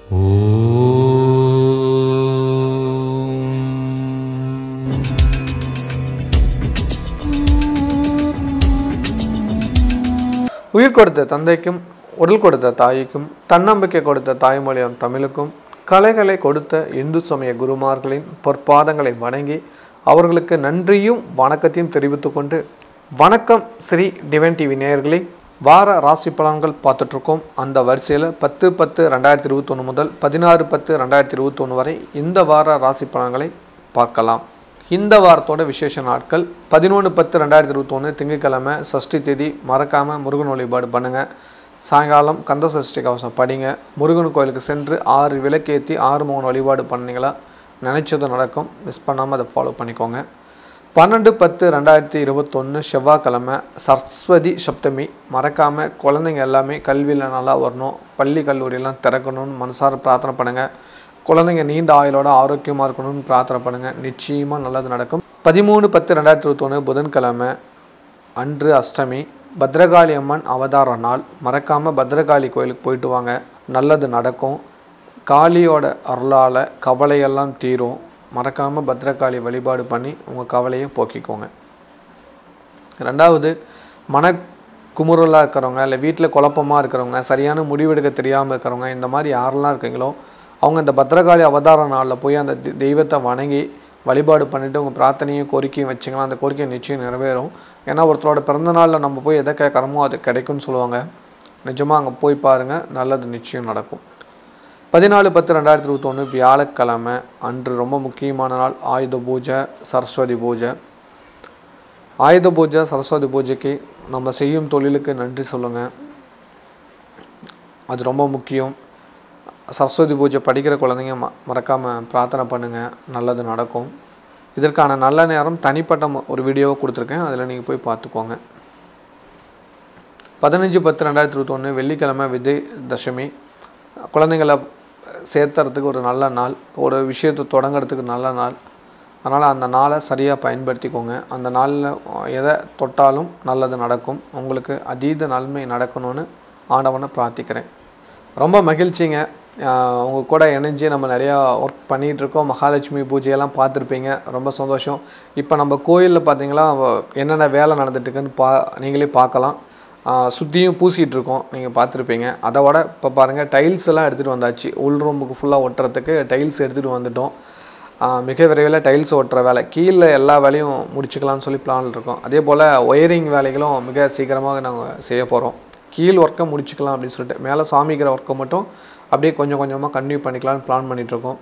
உயிர் கொடுத்த தந்தைக்கும் உடல் கொடுத்த தாய்க்கும் தன்னம்பிக்கை கொடுத்த தாய்மொழியாம் தமிழுக்கும் கலைகளை கொடுத்த இந்து சமய குருமார்களின் பொற்பாதங்களை வணங்கி அவர்களுக்கு நன்றியும் வணக்கத்தையும் தெரிவித்துக் கொண்டு வணக்கம் ஸ்ரீ டிவன் டிவி நேயர்களே வார ராசி பலன்கள் பார்த்துட்ருக்கோம் அந்த வரிசையில் பத்து பத்து ரெண்டாயிரத்தி இருபத்தொன்று முதல் பதினாறு பத்து ரெண்டாயிரத்தி இருபத்தொன்று வரை இந்த வார ராசி பலன்களை பார்க்கலாம் இந்த வாரத்தோட விசேஷ நாட்கள் பதினொன்று பத்து ரெண்டாயிரத்தி இருபத்தொன்று திங்கட்கிழமை சஷ்டி தேதி மறக்காமல் முருகன் வழிபாடு பண்ணுங்கள் சாயங்காலம் கந்த சஷ்டி கவசம் படிங்க முருகன் கோயிலுக்கு சென்று ஆறு விளக்கேற்றி ஆறு மூணு வழிபாடு பண்ணீங்களா நினச்சது நடக்கும் மிஸ் பண்ணாமல் அதை ஃபாலோ பண்ணிக்கோங்க பன்னெண்டு பத்து ரெண்டாயிரத்தி இருபத்தொன்று செவ்வாய்க்கிழமை சரஸ்வதி சப்தமி மறக்காமல் குழந்தைங்க எல்லாமே கல்வியில் நல்லா வரணும் பள்ளி கல்லூரியெல்லாம் திறக்கணும்னு மனசார பிரார்த்தனை பண்ணுங்கள் குழந்தைங்க நீண்ட ஆயுளோட ஆரோக்கியமாக இருக்கணும்னு பிரார்த்தனை பண்ணுங்கள் நிச்சயமாக நல்லது நடக்கும் பதிமூணு பத்து ரெண்டாயிரத்தி இருபத்தொன்று புதன்கிழமை அன்று அஷ்டமி பத்ரகாளி அம்மன் அவதார நாள் மறக்காமல் பத்ரகாளி கோயிலுக்கு போயிட்டு வாங்க நல்லது நடக்கும் காளியோட அருளால் கவலையெல்லாம் தீரும் மறக்காமல் பத்ரகாளி வழிபாடு பண்ணி உங்கள் கவலையை போக்கிக்கோங்க ரெண்டாவது மன குமுறலாக இருக்கிறவங்க இல்லை வீட்டில் குழப்பமாக இருக்கிறவங்க சரியான முடிவெடுக்க தெரியாமல் இருக்கிறவங்க இந்த மாதிரி யாரெல்லாம் இருக்கீங்களோ அவங்க இந்த பத்ரகாளி அவதார நாளில் போய் அந்த தெ- தெய்வத்தை வணங்கி வழிபாடு பண்ணிவிட்டு உங்கள் பிரார்த்தனையும் கோரிக்கையும் வச்சிங்கன்னா அந்த கோரிக்கை நிச்சயம் நிறைவேறும் ஏன்னா ஒருத்தரோட பிறந்த நாளில் நம்ம போய் எதை கேட்குறோமோ அது கிடைக்கும்னு சொல்லுவாங்க நிஜமாக அங்கே போய் பாருங்கள் நல்லது நிச்சயம் நடக்கும் பதினாலு பத்து ரெண்டாயிரத்தி இருபத்தொன்று வியாழக்கிழமை அன்று ரொம்ப முக்கியமான நாள் ஆயுத பூஜை சரஸ்வதி பூஜை ஆயுத பூஜை சரஸ்வதி பூஜைக்கு நம்ம செய்யும் தொழிலுக்கு நன்றி சொல்லுங்கள் அது ரொம்ப முக்கியம் சரஸ்வதி பூஜை படிக்கிற குழந்தைங்க ம மறக்காமல் பிரார்த்தனை பண்ணுங்கள் நல்லது நடக்கும் இதற்கான நல்ல நேரம் தனிப்பட்ட ம- ஒரு வீடியோவை கொடுத்துருக்கேன் அதில் நீங்கள் போய் பார்த்துக்கோங்க பதினஞ்சு பத்து ரெண்டாயிரத்தி இருபத்தொன்று வெள்ளிக்கிழமை விஜய் தசமி குழந்தைங்கள சேர்த்துறதுக்கு ஒரு நல்ல நாள் ஒரு விஷயத்தை தொடங்குறதுக்கு நல்ல நாள் அதனால் அந்த நாளை சரியாக பயன்படுத்திக்கோங்க அந்த நாளில் எதை தொட்டாலும் நல்லது நடக்கும் உங்களுக்கு அதீத நன்மை நடக்கணும்னு ஆண்டவனை பிரார்த்திக்கிறேன் ரொம்ப மகிழ்ச்சிங்க ஆஹ் உங்க கூட இணைஞ்சு நம்ம நிறையா ஒர்க் பண்ணிகிட்டு இருக்கோம் மகாலட்சுமி பூஜையெல்லாம் பார்த்துருப்பீங்க ரொம்ப சந்தோஷம் இப்போ நம்ம கோயிலில் பார்த்தீங்களா அவ- என்னென்ன வேலை நடந்துட்டு இருக்குன்னு பா நீங்களே பார்க்கலாம் சுற்றியும் பூசிகிட்டு இருக்கோம் நீங்கள் பார்த்துருப்பீங்க அதை விட இப்போ பாருங்கள் டைல்ஸ் எல்லாம் எடுத்துகிட்டு வந்தாச்சு உள் ரூமுக்கு ஃபுல்லாக ஒட்டுறதுக்கு டைல்ஸ் எடுத்துகிட்டு வந்துட்டோம் ஆஹ் மிக விரைவில் டைல்ஸ் ஒட்டுற வேலை கீழே எல்லா வேலையும் முடிச்சுக்கலாம்னு சொல்லி பிளான் இருக்கோம் அதே போல் ஒயரிங் வேலைகளும் மிக சீக்கிரமாக நாங்கள் செய்ய போகிறோம் கீழ் ஒர்க்கை முடிச்சுக்கலாம் அப்படின்னு சொல்லிட்டு மேலே சாமிக்கிற ஒர்க்கை மட்டும் அப்படியே கொஞ்சம் கொஞ்சமாக கண்டினியூ பண்ணிக்கலாம்னு பிளான் பண்ணிகிட்ருக்கோம்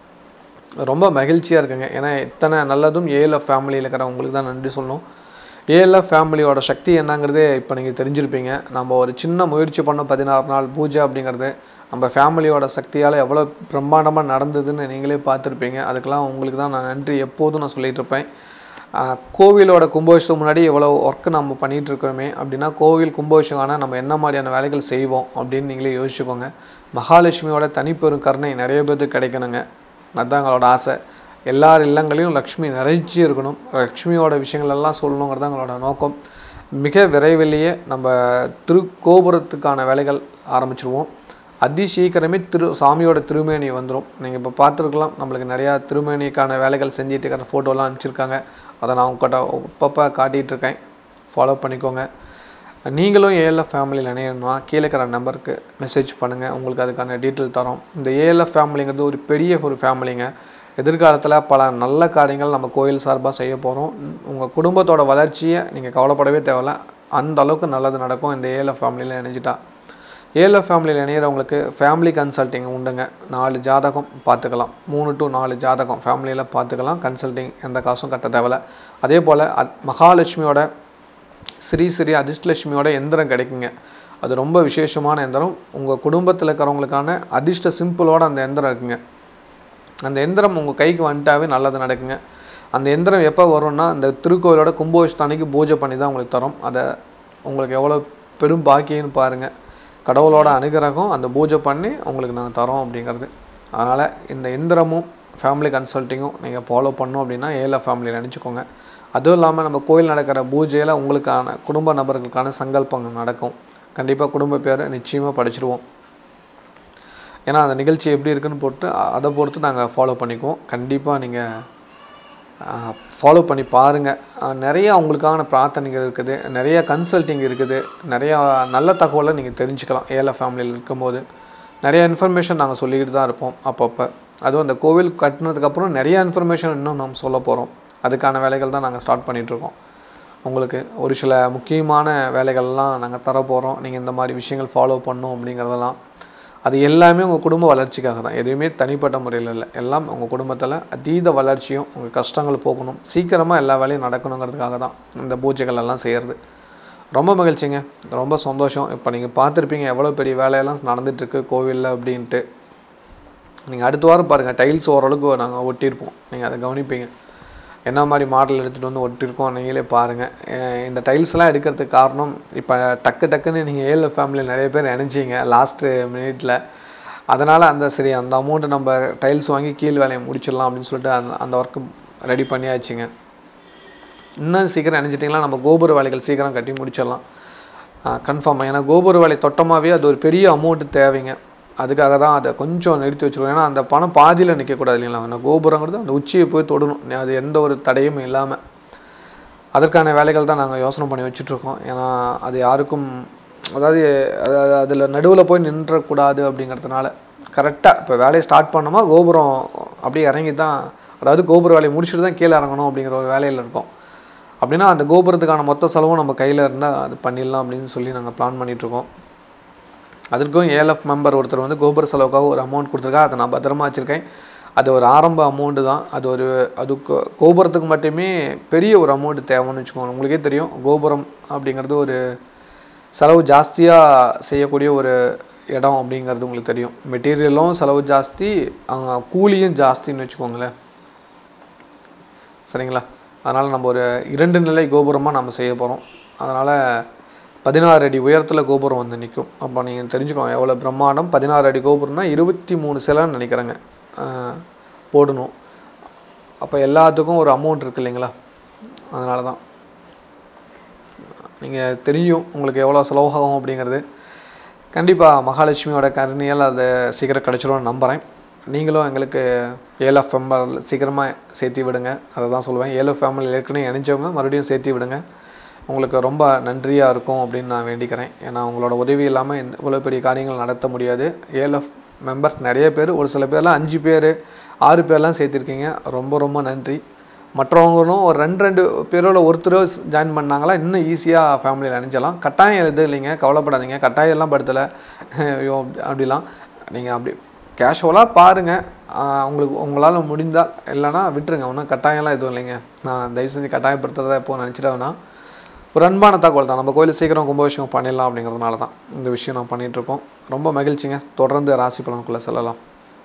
ரொம்ப மகிழ்ச்சியாக இருக்குங்க ஏன்னா இத்தனை நல்லதும் ஏஎல்எஃப் ஃபேமிலியில் இருக்கிற உங்களுக்கு தான் நன்றி சொல்லணும் ஏஎல்எஃப் ஃபேமிலியோட சக்தி என்னங்கிறதே இப்போ நீங்கள் தெரிஞ்சிருப்பீங்க நம்ம ஒரு சின்ன முயற்சி பண்ணோம் பதினாறு நாள் பூஜை அப்படிங்கிறது நம்ம ஃபேமிலியோட சக்தியால் எவ்வளோ பிரம்மாண்டமாக நடந்ததுன்னு நீங்களே பார்த்துருப்பீங்க அதுக்கெல்லாம் உங்களுக்கு தான் நான் நன்றி எப்போதும் நான் சொல்லிட்டு இருப்பேன் ஆஹ் கோவிலோட கும்பாபிஷேகம் முன்னாடி எவ்வளோ ஒர்க்கு நம்ம பண்ணிகிட்டு இருக்கோமே அப்படின்னா கோவில் கும்பாபிஷேகம் நம்ம என்ன மாதிரியான வேலைகள் செய்வோம் அப்படின்னு நீங்களே யோசிச்சுக்கோங்க மகாலட்சுமியோட தனிப்பெரும் கருணை நிறைய பேருக்கு கிடைக்கணுங்க அதுதான் எங்களோட ஆசை எல்லார் இல்லங்களையும் லக்ஷ்மி நிறைஞ்சி இருக்கணும் லக்ஷ்மியோட விஷயங்கள் எல்லாம் சொல்லணுங்கிறது தான் எங்களோட நோக்கம் மிக விரைவிலேயே நம்ம திருக்கோபுரத்துக்கான வேலைகள் ஆரம்பிச்சிருவோம் அதி சீக்கிரமே திரு சாமியோட திருமேனி வந்துடும் நீங்கள் இப்போ பார்த்துருக்கலாம் நம்மளுக்கு நிறையா திருமேனிக்கான வேலைகள் செஞ்சுட்டு இருக்கிற ஃபோட்டோலாம் அனுப்பிச்சிருக்காங்க அதை நான் உங்கள்கிட்ட அப்பப்போ காட்டிகிட்டு இருக்கேன் ஃபாலோ பண்ணிக்கோங்க நீங்களும் ஏஎல்எஃப் ஃபேமிலியில் இணையணும்னா கீழே இருக்கிற நம்பருக்கு மெசேஜ் பண்ணுங்கள் உங்களுக்கு அதுக்கான டீட்டெயில் தரோம் இந்த ஏஎல்எஃப் ஃபேமிலிங்கிறது ஒரு பெரிய ஒரு ஃபேமிலிங்க எதிர்காலத்தில் பல நல்ல காரியங்கள் நம்ம கோயில் சார்பாக செய்ய போகிறோம் உங்கள் குடும்பத்தோட வளர்ச்சியை நீங்கள் கவலைப்படவே தேவையில்ல அந்த அளவுக்கு நல்லது நடக்கும் இந்த ஏஎல்எஃப் ஃபேமிலியில் இணைஞ்சிட்டா ஏஎல்எஃப் ஃபேமிலியில் இணையிறவங்களுக்கு ஃபேமிலி கன்சல்ட்டிங் உண்டுங்க நாலு ஜாதகம் பார்த்துக்கலாம் மூணு டு நாலு ஜாதகம் ஃபேமிலியில் பார்த்துக்கலாம் கன்சல்ட்டிங் எந்த காசும் கட்ட தேவையில்ல அதே போல் அத் மகாலட்சுமியோட ஸ்ரீ ஸ்ரீ அதிர்ஷ்டலட்சுமியோட எந்திரம் கிடைக்குங்க அது ரொம்ப விசேஷமான எந்திரம் உங்கள் குடும்பத்தில் இருக்கிறவங்களுக்கான அதிர்ஷ்ட சிம்பிளோட அந்த எந்திரம் இருக்குங்க அந்த எந்திரம் உங்கள் கைக்கு வந்துட்டாவே நல்லது நடக்குங்க அந்த எந்திரம் எப்போ வரும்னா அந்த திருக்கோயிலோட கும்பாபிஷேகம் அன்னைக்கு பூஜை பண்ணி தான் உங்களுக்கு தரும் அதை உங்களுக்கு எவ்வளோ பெரும் பாக்கியம்னு பாருங்கள் கடவுளோட அனுகிரகம் அந்த பூஜை பண்ணி உங்களுக்கு நாங்கள் தரோம் அப்படிங்கிறது அதனால் இந்த எந்திரமும் ஃபேமிலி கன்சல்ட்டிங்கும் நீங்கள் ஃபாலோ பண்ணோம் அப்படின்னா ஏழை ஃபேமிலியில் நினச்சிக்கோங்க அதுவும் இல்லாமல் நம்ம கோயில் நடக்கிற பூஜையில் உங்களுக்கான குடும்ப நபர்களுக்கான சங்கல்பங்கள் நடக்கும் கண்டிப்பாக குடும்ப பேரை நிச்சயமாக படிச்சிருவோம் ஏன்னா அந்த நிகழ்ச்சி எப்படி இருக்குன்னு போட்டு அ- அதை பொறுத்து நாங்கள் ஃபாலோ பண்ணிக்குவோம் கண்டிப்பாக நீங்கள் ஃபாலோ பண்ணி பாருங்கள் நிறைய அவங்களுக்கான பிரார்த்தனைகள் இருக்குது நிறைய கன்சல்ட்டிங் இருக்குது நிறையா நல்ல தகவலை நீங்கள் தெரிஞ்சுக்கலாம் ஏழை ஃபேமிலியில் இருக்கும்போது நிறைய இன்ஃபர்மேஷன் நாங்கள் சொல்லிக்கிட்டு தான் இருப்போம் அப்பப்போ அதுவும் அந்த கோவில் கட்டினதுக்கப்புறம் நிறைய இன்ஃபர்மேஷன் இன்னும் நம்ம சொல்ல போகிறோம் அதுக்கான வேலைகள் தான் நாங்கள் ஸ்டார்ட் பண்ணிகிட்ருக்கோம் உங்களுக்கு ஒரு சில முக்கியமான வேலைகள்லாம் நாங்கள் தர போகிறோம் நீங்கள் இந்த மாதிரி விஷயங்கள் ஃபாலோ பண்ணணும் அப்படிங்கிறதெல்லாம் அது எல்லாமே உங்கள் குடும்ப வளர்ச்சிக்காக தான் எதுவுமே தனிப்பட்ட முறையில் இல்லை எல்லாம் உங்கள் குடும்பத்தில் அதீத வளர்ச்சியும் உங்கள் கஷ்டங்கள் போகணும் சீக்கிரமாக எல்லா வேலையும் நடக்கணுங்கிறதுக்காக தான் இந்த பூஜைகள் எல்லாம் செய்கிறது ரொம்ப மகிழ்ச்சிங்க ரொம்ப சந்தோஷம் இப்போ நீங்கள் பார்த்துருப்பீங்க எவ்வளோ பெரிய வேலையெல்லாம் நடந்துகிட்ருக்கு கோவிலில் அப்படின்ட்டு நீங்கள் அடுத்த வாரம் பாருங்கள் டைல்ஸ் ஓரளவுக்கு நாங்கள் ஒட்டியிருப்போம் நீங்கள் அதை கவனிப்பீங்க என்ன மாதிரி மாடல் எடுத்துகிட்டு வந்து ஒட்டியிருக்கோம் நீங்களே பாருங்கள் அஹ் இந்த டைல்ஸ்லாம் எடுக்கிறதுக்கு காரணம் இப்போ டக்கு டக்குன்னு நீங்கள் ஏழு ஃபேமிலியில் நிறைய பேர் நினச்சிங்க லாஸ்ட்டு மினிட்ல அதனால் அந்த சரி அந்த அமௌண்ட்டு நம்ம டைல்ஸ் வாங்கி கீழ் வேலையை முடிச்சிடலாம் அப்படின்னு சொல்லிட்டு அந்த அந்த ஒர்க்கு ரெடி பண்ணியாச்சுங்க இன்னும் சீக்கிரம் நினச்சிட்டிங்களா நம்ம கோபுர வேலைகள் சீக்கிரம் கட்டி முடிச்சிடலாம் கன்ஃபார்மாக ஏன்னா கோபுர வேலை தொட்டமாகவே அது ஒரு பெரிய அமௌண்ட்டு தேவைங்க அதுக்காக தான் அதை கொஞ்சம் நிறுத்தி வச்சுருக்கோம் ஏன்னா அந்த பணம் பாதியில் நிற்கக்கூடாது இல்லைங்களா அந்த கோபுரங்கிறது அந்த உச்சியை போய் தொடணும் அது எந்த ஒரு தடையும் இல்லாமல் அதற்கான வேலைகள் தான் நாங்கள் யோசனை பண்ணி வச்சுட்ருக்கோம் ஏன்னா அது யாருக்கும் அதாவது அதில் நடுவில் போய் நின்றக்கூடாது அப்படிங்கிறதுனால கரெக்டாக இப்போ வேலையை ஸ்டார்ட் பண்ணோமா கோபுரம் அப்படியே இறங்கி தான் அதாவது கோபுர வேலையை முடிச்சுட்டு தான் கீழே இறங்கணும் அப்படிங்கிற ஒரு வேலையில் இருக்கோம் அப்படின்னா அந்த கோபுரத்துக்கான மொத்த செலவும் நம்ம கையில் இருந்தால் அது பண்ணிடலாம் அப்படின்னு சொல்லி நாங்கள் பிளான் பண்ணிகிட்ருக்கோம் அதற்கும் ஏஎல்எஃப் மெம்பர் ஒருத்தர் வந்து கோபுர செலவுக்காக ஒரு அமௌண்ட் கொடுத்துருக்கா அதை நான் பத்திரமா வச்சுருக்கேன் அது ஒரு ஆரம்ப அமௌண்ட்டு தான் அது ஒரு அது கோ- கோபுரத்துக்கு மட்டுமே பெரிய ஒரு அமௌண்ட்டு தேவைன்னு வச்சுக்கோங்க உங்களுக்கே தெரியும் கோபுரம் அப்படிங்கிறது ஒரு செலவு ஜாஸ்தியாக செய்யக்கூடிய ஒரு இடம் அப்படிங்கிறது உங்களுக்கு தெரியும் மெட்டீரியலும் செலவு ஜாஸ்தி அங்க கூலியும் ஜாஸ்தின்னு வச்சுக்கோங்களேன் சரிங்களா அதனால் நம்ம ஒரு இரண்டு நிலை கோபுரமாக நம்ம செய்ய போகிறோம் அதனால் பதினாறு அடி உயரத்தில் கோபுரம் வந்து நிற்கும் அப்போ நீங்கள் தெரிஞ்சுக்கோங்க எவ்வளோ பிரம்மாண்டம் பதினாறு அடி கோபுரம்னா இருபத்தி மூணு சிலைன்னு நினைக்கிறேங்க ஆஹ் போடணும் அப்போ எல்லாத்துக்கும் ஒரு அமௌண்ட் இருக்கு இல்லைங்களா அதனால தான் நீங்கள் தெரியும் உங்களுக்கு எவ்வளோ செலவாகும் அப்படிங்கிறது கண்டிப்பாக மகாலட்சுமியோட கருணையால் அது சீக்கிரம் கிடச்சிரும்னு நம்புகிறேன் நீங்களும் எங்களுக்கு ஏஎல்எஃப் மெம்பர் சீக்கிரமாக சேர்த்தி விடுங்க அதை தான் சொல்லுவேன் ஏஎல்எஃப் ஃபேமிலி ஏற்கனவே இணைஞ்சவங்க மறுபடியும் சேர்த்தி விடுங்க உங்களுக்கு ரொம்ப நன்றியாக இருக்கும் அப்படின்னு நான் வேண்டிக்கிறேன் ஏன்னா உங்களோட உதவி இல்லாமல் இந்த இவ்வளோ பெரிய காரியங்கள் நடத்த முடியாது ஏஎல்எஃப் மெம்பர்ஸ் நிறைய பேர் ஒரு சில பேர்லாம் அஞ்சு பேர் ஆறு பேர்லாம் சேர்த்திருக்கீங்க ரொம்ப ரொம்ப நன்றி மற்றவங்களும் ஒரு ரெண்டு ரெண்டு பேரோட ஒருத்தரோ ஜாயின் பண்ணாங்களா இன்னும் ஈஸியாக ஃபேமிலியில் நினைச்சலாம் கட்டாயம் எதுவும் இல்லைங்க கவலைப்படாதீங்க கட்டாயம் எல்லாம் படுத்தலை ஐயோ அப்படி- அப்படிலாம் நீங்கள் அப்படி கேஷுவலாக பாருங்கள் உங்களுக்கு உங்களால் முடிந்தால் இல்லைன்னா விட்டுருங்க ஒன்றும் கட்டாயம்லாம் எதுவும் இல்லைங்க நான் தயவு செஞ்சு கட்டாயப்படுத்துறதா இப்போ நினச்சிட்டேன்னா ஒரு அன்பான தகவல் தான் நம்ம கோயிலில் சீக்கிரம் கும்பாபிஷேகம் பண்ணிடலாம் அப்படிங்கிறதுனால தான் இந்த விஷயம் நான் பண்ணிகிட்ருக்கோம் ரொம்ப மகிழ்ச்சிங்க தொடர்ந்து ராசி பலனுக்குள்ளே செல்லலாம்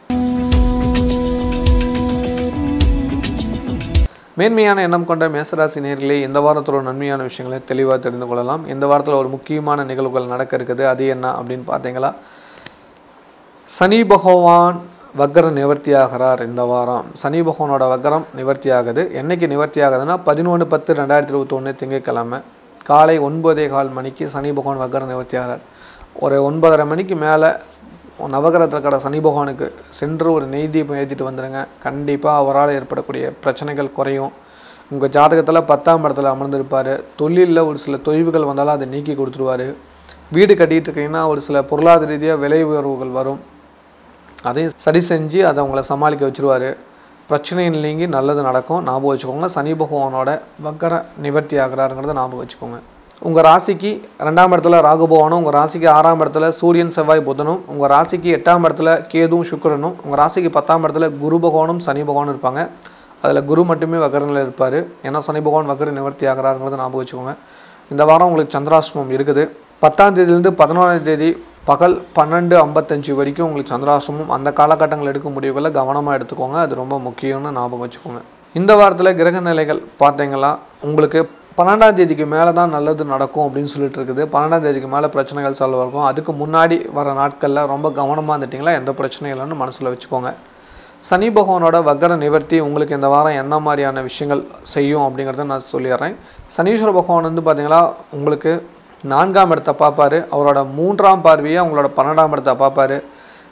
மேன்மையான எண்ணம் கொண்ட மேசராசி நேர்களே இந்த வாரத்தோட நன்மையான விஷயங்களை தெளிவாக தெரிந்து கொள்ளலாம் இந்த வாரத்தில் ஒரு முக்கியமான நிகழ்வுகள் நடக்க இருக்குது அது என்ன அப்படின்னு பார்த்தீங்களா சனி பகவான் வக்கர நிவர்த்தி ஆகிறார் இந்த வாரம் சனி பகவானோட வக்கரம் நிவர்த்தி ஆகுது என்னைக்கு நிவர்த்தி ஆகுதுன்னா பதினொன்று பத்து ரெண்டாயிரத்தி இருபத்தொன்று திங்கட்கிழமை காலை ஒன்பதே கால் மணிக்கு சனி பகவான் வக்கர நிவர்த்தி ஆகிறார் ஒரு ஒன்பதரை மணிக்கு மேலே நவகிரகத்தில் கடை சனி பகவானுக்கு சென்று ஒரு நெய் தீபம் ஏற்றிட்டு வந்துடுங்க கண்டிப்பாக அவரால் ஏற்படக்கூடிய பிரச்சனைகள் குறையும் உங்கள் ஜாதகத்தில் பத்தாம் இடத்துல அமர்ந்திருப்பார் தொழிலில் ஒரு சில தொய்வுகள் வந்தாலும் அதை நீக்கி கொடுத்துருவாரு வீடு கட்டிகிட்டு இருக்கீங்கன்னா ஒரு சில பொருளாதார ரீதியாக விலை உயர்வுகள் வரும் அதையும் சரி செஞ்சு அதை உங்களை சமாளிக்க வச்சுருவார் பிரச்சனைகள் நீங்கி நல்லது நடக்கும் ஞாபகம் வச்சுக்கோங்க சனி பகவானோட வக்கர நிவர்த்தி ஆகிறாருங்கிறத ஞாபகம் வச்சுக்கோங்க உங்கள் ராசிக்கு ரெண்டாம் இடத்துல ராகு பகவானும் உங்கள் ராசிக்கு ஆறாம் இடத்துல சூரியன் செவ்வாய் புதனும் உங்கள் ராசிக்கு எட்டாம் இடத்துல கேதுவும் சுக்கிரனும் உங்கள் ராசிக்கு பத்தாம் இடத்துல குரு பகவானும் சனி பகவானும் இருப்பாங்க அதில் குரு மட்டுமே வக்கரனில் இருப்பார் ஏன்னா சனி பகவான் வக்கர நிவர்த்தி ஆகிறாருங்கிறத ஞாபகம் வச்சுக்கோங்க இந்த வாரம் உங்களுக்கு சந்திராஷ்டமம் இருக்குது பத்தாம் தேதியிலேருந்து பதினொன்றாம் தேதி பகல் பன்னெண்டு ஐம்பத்தஞ்சு வரைக்கும் உங்களுக்கு சந்திராஷ்டமம் அந்த காலகட்டங்கள் எடுக்கும் முடிவுகளை கவனமாக எடுத்துக்கோங்க அது ரொம்ப முக்கியம்னு ஞாபகம் வச்சுக்கோங்க இந்த வாரத்தில் கிரக நிலைகள் பார்த்தீங்களா உங்களுக்கு பன்னெண்டாம் தேதிக்கு மேலே தான் நல்லது நடக்கும் அப்படின்னு சொல்லிட்டு இருக்குது பன்னெண்டாம் தேதிக்கு மேலே பிரச்சனைகள் சால்வ் இருக்கும் அதுக்கு முன்னாடி வர நாட்களில் ரொம்ப கவனமாக இருந்துட்டிங்களா எந்த பிரச்சனையும் இல்லைன்னு மனசில் வச்சுக்கோங்க சனி பகவானோட வக்கர நிவர்த்தி உங்களுக்கு இந்த வாரம் என்ன மாதிரியான விஷயங்கள் செய்யும் அப்படிங்கிறத நான் சொல்லிடுறேன் சனீஸ்வர பகவான் வந்து பார்த்தீங்களா உங்களுக்கு நான்காம் இடத்தை பார்ப்பாரு அவரோட மூன்றாம் பார்வையை உங்களோட பன்னெண்டாம் இடத்தை பார்ப்பாரு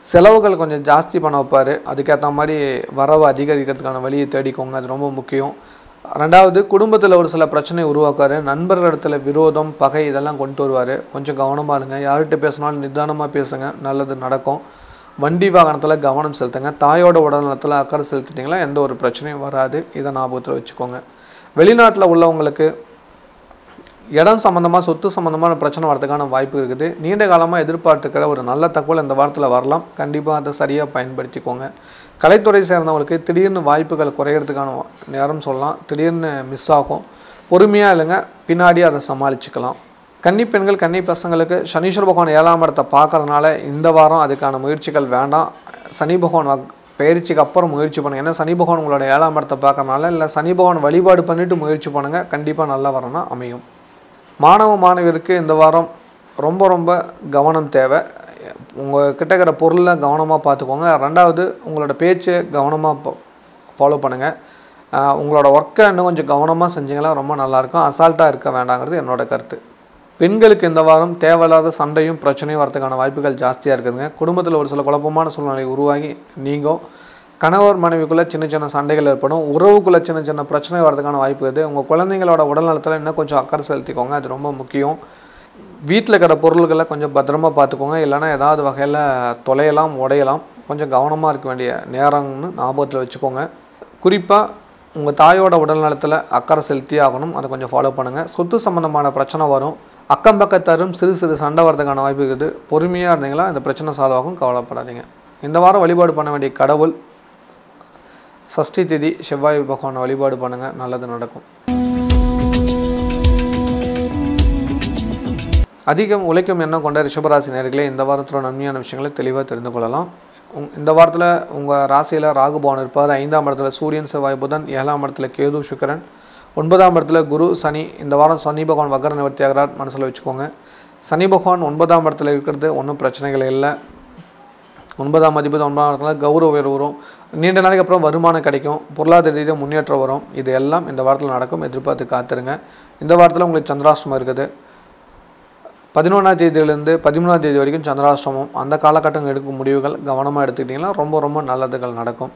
செலவுகள் கொஞ்சம் ஜாஸ்தி பண்ண வைப்பார் அதுக்கேற்ற மாதிரி வரவு அதிகரிக்கிறதுக்கான வழியை தேடிக்கோங்க அது ரொம்ப முக்கியம் ரெண்டாவது குடும்பத்தில் ஒரு சில பிரச்சனை உருவாக்குவார் நண்பர்களிடத்தில் விரோதம் பகை இதெல்லாம் கொண்டு வருவார் கொஞ்சம் கவனமாக இருங்க யார்கிட்ட பேசினாலும் நிதானமாக பேசுங்க நல்லது நடக்கும் வண்டி வாகனத்தில் கவனம் செலுத்துங்க தாயோட உடல்நலத்தில் அக்கறை செலுத்திட்டிங்களா எந்த ஒரு பிரச்சனையும் வராது இதை ஞாபகத்தில் வச்சுக்கோங்க வெளிநாட்டில் உள்ளவங்களுக்கு இடம் சம்மந்தமாக சொத்து சம்மந்தமான பிரச்சனை வரதுக்கான வாய்ப்பு இருக்குது நீண்ட காலமாக எதிர்பார்த்துக்கிற ஒரு நல்ல தகவல் இந்த வாரத்தில் வரலாம் கண்டிப்பாக அதை சரியாக பயன்படுத்திக்கோங்க கலைத்துறை சேர்ந்தவங்களுக்கு திடீர்னு வாய்ப்புகள் குறையிறதுக்கான நேரம் சொல்லலாம் திடீர்னு மிஸ் ஆகும் பொறுமையாக இல்லைங்க பின்னாடி அதை சமாளிச்சுக்கலாம் கன்னி பெண்கள் கன்னி பசங்களுக்கு சனீஸ்வர பகவான் ஏழாம் இடத்தை பார்க்கறதுனால இந்த வாரம் அதுக்கான முயற்சிகள் வேண்டாம் சனி பகவான் வக் பயிற்சிக்கு அப்புறம் முயற்சி பண்ணுங்க ஏன்னா சனி பகவான் உங்களோட ஏழாம் இடத்தை பார்க்கறதுனால இல்லை சனி பகவான் வழிபாடு பண்ணிவிட்டு முயற்சி பண்ணுங்கள் கண்டிப்பாக நல்ல வரனா அமையும் மாணவ மாணவியருக்கு இந்த வாரம் ரொம்ப ரொம்ப கவனம் தேவை உங்கள் கிட்ட இருக்கிற பொருளை கவனமாக பார்த்துக்கோங்க ரெண்டாவது உங்களோட பேச்சு கவனமாக ஃபாலோ பண்ணுங்கள் உங்களோட ஒர்க்கை இன்னும் கொஞ்சம் கவனமாக செஞ்சீங்கன்னா ரொம்ப நல்லாயிருக்கும் அசால்ட்டாக இருக்க வேண்டாங்கிறது என்னோட கருத்து பெண்களுக்கு இந்த வாரம் தேவையில்லாத சண்டையும் பிரச்சனையும் வரதுக்கான வாய்ப்புகள் ஜாஸ்தியாக இருக்குதுங்க குடும்பத்தில் ஒரு சில குழப்பமான சூழ்நிலை உருவாகி நீங்கும் கணவர் மனைவிக்குள்ளே சின்ன சின்ன சண்டைகள் ஏற்படும் உறவுக்குள்ளே சின்ன சின்ன பிரச்சனை வரதுக்கான வாய்ப்பு இருக்குது உங்கள் குழந்தைங்களோட உடல்நலத்தில் இன்னும் கொஞ்சம் அக்கறை செலுத்திக்கோங்க அது ரொம்ப முக்கியம் வீட்டில் இருக்கிற பொருள்களை கொஞ்சம் பத்திரமா பார்த்துக்கோங்க இல்லைன்னா ஏதாவது வகையில் தொலையலாம் உடையலாம் கொஞ்சம் கவனமாக இருக்க வேண்டிய நேரம்னு ஞாபகத்தில் வச்சுக்கோங்க குறிப்பாக உங்கள் தாயோட உடல்நலத்தில் அக்கறை செலுத்தி ஆகணும் அதை கொஞ்சம் ஃபாலோ பண்ணுங்கள் சொத்து சம்மந்தமான பிரச்சனை வரும் அக்கம் பக்கத்தாரும் சிறு சிறு சண்டை வரதுக்கான வாய்ப்பு இருக்குது பொறுமையாக இருந்தீங்களா இந்த பிரச்சனை சால்வ் ஆகும் கவலைப்படாதீங்க இந்த வாரம் வழிபாடு பண்ண வேண்டிய கடவுள் சஷ்டி திதி செவ்வாய் பகவானை வழிபாடு பண்ணுங்கள் நல்லது நடக்கும் அதிகம் உழைக்கும் எண்ணம் கொண்ட ரிஷபராசி நேர்களே இந்த வாரத்தோட நன்மையான விஷயங்களை தெளிவாக தெரிந்து கொள்ளலாம் உங் இந்த வாரத்தில் உங்கள் ராசியில் ராகு பவன் இருப்பார் ஐந்தாம் இடத்துல சூரியன் செவ்வாய் புதன் ஏழாம் இடத்துல கேது சுக்கரன் ஒன்பதாம் இடத்துல குரு சனி இந்த வாரம் சனி பகவான் வக்கர நிவர்த்தி ஆகிறார் மனசில் வச்சுக்கோங்க சனி பகவான் ஒன்பதாம் இடத்துல இருக்கிறது ஒன்றும் பிரச்சனைகள் இல்லை ஒன்பதாம் அதிபதி ஒன்பதாம் இடத்துல கௌரவ உயர்வு வரும் நீண்ட நாளைக்கு அப்புறம் வருமானம் கிடைக்கும் பொருளாதார ரீதியாக முன்னேற்றம் வரும் இது எல்லாம் இந்த வாரத்தில் நடக்கும் எதிர்பார்த்து காத்துருங்க இந்த வாரத்தில் உங்களுக்கு சந்திராஷ்டமம் இருக்குது பதினொன்றாம் தேதியிலேருந்து பதிமூணாம் தேதி வரைக்கும் சந்திராஷ்டமம் அந்த காலகட்டம் எடுக்கும் முடிவுகள் கவனமாக எடுத்துக்கிட்டிங்கன்னா ரொம்ப ரொம்ப நல்லதுகள் நடக்கும்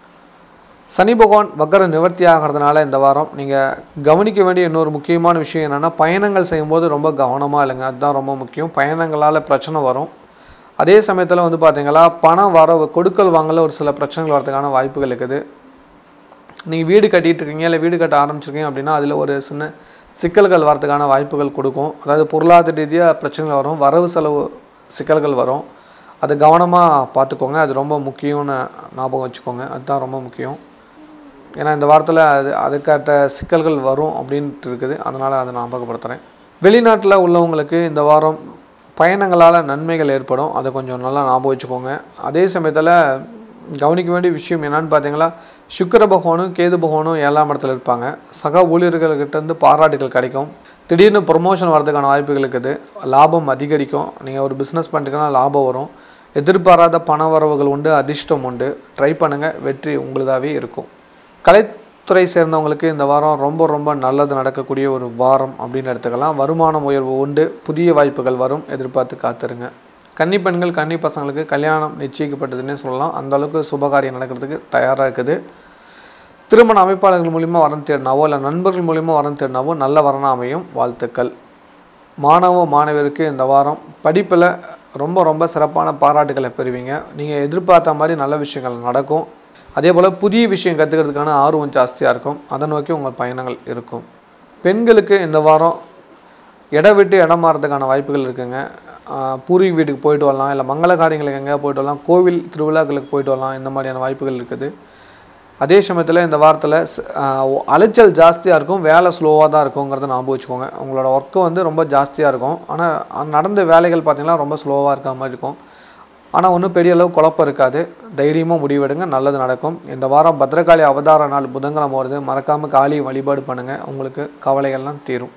சனி பகவான் வக்கர நிவர்த்தி ஆகிறதுனால இந்த வாரம் நீங்கள் கவனிக்க வேண்டிய இன்னொரு முக்கியமான விஷயம் என்னென்னா பயணங்கள் செய்யும்போது ரொம்ப கவனமாக இல்லைங்க அதுதான் ரொம்ப முக்கியம் பயணங்களால் பிரச்சனை வரும் அதே சமயத்தில் வந்து பார்த்தீங்களா பணம் வரவு கொடுக்கல் வாங்கல ஒரு சில பிரச்சனைகள் வரதுக்கான வாய்ப்புகள் இருக்குது நீங்கள் வீடு கட்டிட்டு இருக்கீங்க இல்லை வீடு கட்ட ஆரம்பிச்சிருக்கீங்க அப்படின்னா அதில் ஒரு சின்ன சிக்கல்கள் வரதுக்கான வாய்ப்புகள் கொடுக்கும் அதாவது பொருளாதார ரீதியாக பிரச்சனைகள் வரும் வரவு செலவு சிக்கல்கள் வரும் அது கவனமாக பார்த்துக்கோங்க அது ரொம்ப முக்கியம்னு ஞாபகம் வச்சுக்கோங்க அதுதான் ரொம்ப முக்கியம் ஏன்னா இந்த வாரத்தில் அது அதுக்காட்ட சிக்கல்கள் வரும் அப்படின்ட்டு இருக்குது அதனால் அதை ஞாபகப்படுத்துகிறேன் வெளிநாட்டில் உள்ளவங்களுக்கு இந்த வாரம் பயணங்களால் நன்மைகள் ஏற்படும் அதை கொஞ்சம் நல்லா ஞாபகம் வச்சுக்கோங்க அதே சமயத்தில் கவனிக்க வேண்டிய விஷயம் என்னன்னு பார்த்தீங்களா சுக்கிர பகவானும் கேது பகவானும் ஏழாம் இடத்துல இருப்பாங்க சக ஊழியர்கள்கிட்ட இருந்து பாராட்டுகள் கிடைக்கும் திடீர்னு ப்ரொமோஷன் வரதுக்கான வாய்ப்புகள் இருக்குது லாபம் அதிகரிக்கும் நீங்கள் ஒரு பிஸ்னஸ் பண்ணிட்டீங்கன்னா லாபம் வரும் எதிர்பாராத பண வரவுகள் உண்டு அதிர்ஷ்டம் உண்டு ட்ரை பண்ணுங்கள் வெற்றி உங்களுதாகவே இருக்கும் கலைத்துறை சேர்ந்தவங்களுக்கு இந்த வாரம் ரொம்ப ரொம்ப நல்லது நடக்கக்கூடிய ஒரு வாரம் அப்படின்னு எடுத்துக்கலாம் வருமானம் உயர்வு உண்டு புதிய வாய்ப்புகள் வரும் எதிர்பார்த்து காத்துருங்க கன்னி பெண்கள் கன்னி பசங்களுக்கு கல்யாணம் நிச்சயிக்கப்பட்டதுன்னே சொல்லலாம் அந்த அளவுக்கு சுபகாரியம் நடக்கிறதுக்கு தயாராக இருக்குது திருமண அமைப்பாளர்கள் மூலிமா வரம் தேடினாவோ இல்லை நண்பர்கள் மூலிமா வரம் தேடினாவோ நல்ல வரனா அமையும் வாழ்த்துக்கள் மாணவ மாணவியருக்கு இந்த வாரம் படிப்பில் ரொம்ப ரொம்ப சிறப்பான பாராட்டுகளை பெறுவீங்க நீங்கள் எதிர்பார்த்த மாதிரி நல்ல விஷயங்கள் நடக்கும் அதே போல் புதிய விஷயம் கற்றுக்கிறதுக்கான ஆர்வம் ஜாஸ்தியாக இருக்கும் அதை நோக்கி உங்கள் பயணங்கள் இருக்கும் பெண்களுக்கு இந்த வாரம் இடம் விட்டு இடம் மாறதுக்கான வாய்ப்புகள் இருக்குங்க ஆஹ் பூர்வீக வீட்டுக்கு போயிட்டு வரலாம் இல்லை மங்கள காரியங்களுக்கு எங்கேயா போயிட்டு வரலாம் கோவில் திருவிழாக்களுக்கு போயிட்டு வரலாம் இந்த மாதிரியான வாய்ப்புகள் இருக்குது அதே சமயத்தில் இந்த வாரத்தில் ஸ்- ஆஹ் அலைச்சல் ஜாஸ்தியாக இருக்கும் வேலை ஸ்லோவாக தான் இருக்குங்கிறத ஞாபகம் வச்சுக்கோங்க உங்களோட ஒர்க்கு வந்து ரொம்ப ஜாஸ்தியாக இருக்கும் ஆனால் நடந்த வேலைகள் பார்த்தீங்கன்னா ரொம்ப ஸ்லோவாக இருக்க மாதிரி இருக்கும் ஆனால் ஒன்றும் பெரிய அளவு குழப்பம் இருக்காது தைரியமாக முடிவெடுங்க நல்லது நடக்கும் இந்த வாரம் பத்ரகாளி அவதார நாள் புதன்கிழமை வருது மறக்காமல் காளியை வழிபாடு பண்ணுங்கள் உங்களுக்கு கவலைகள்லாம் தீரும்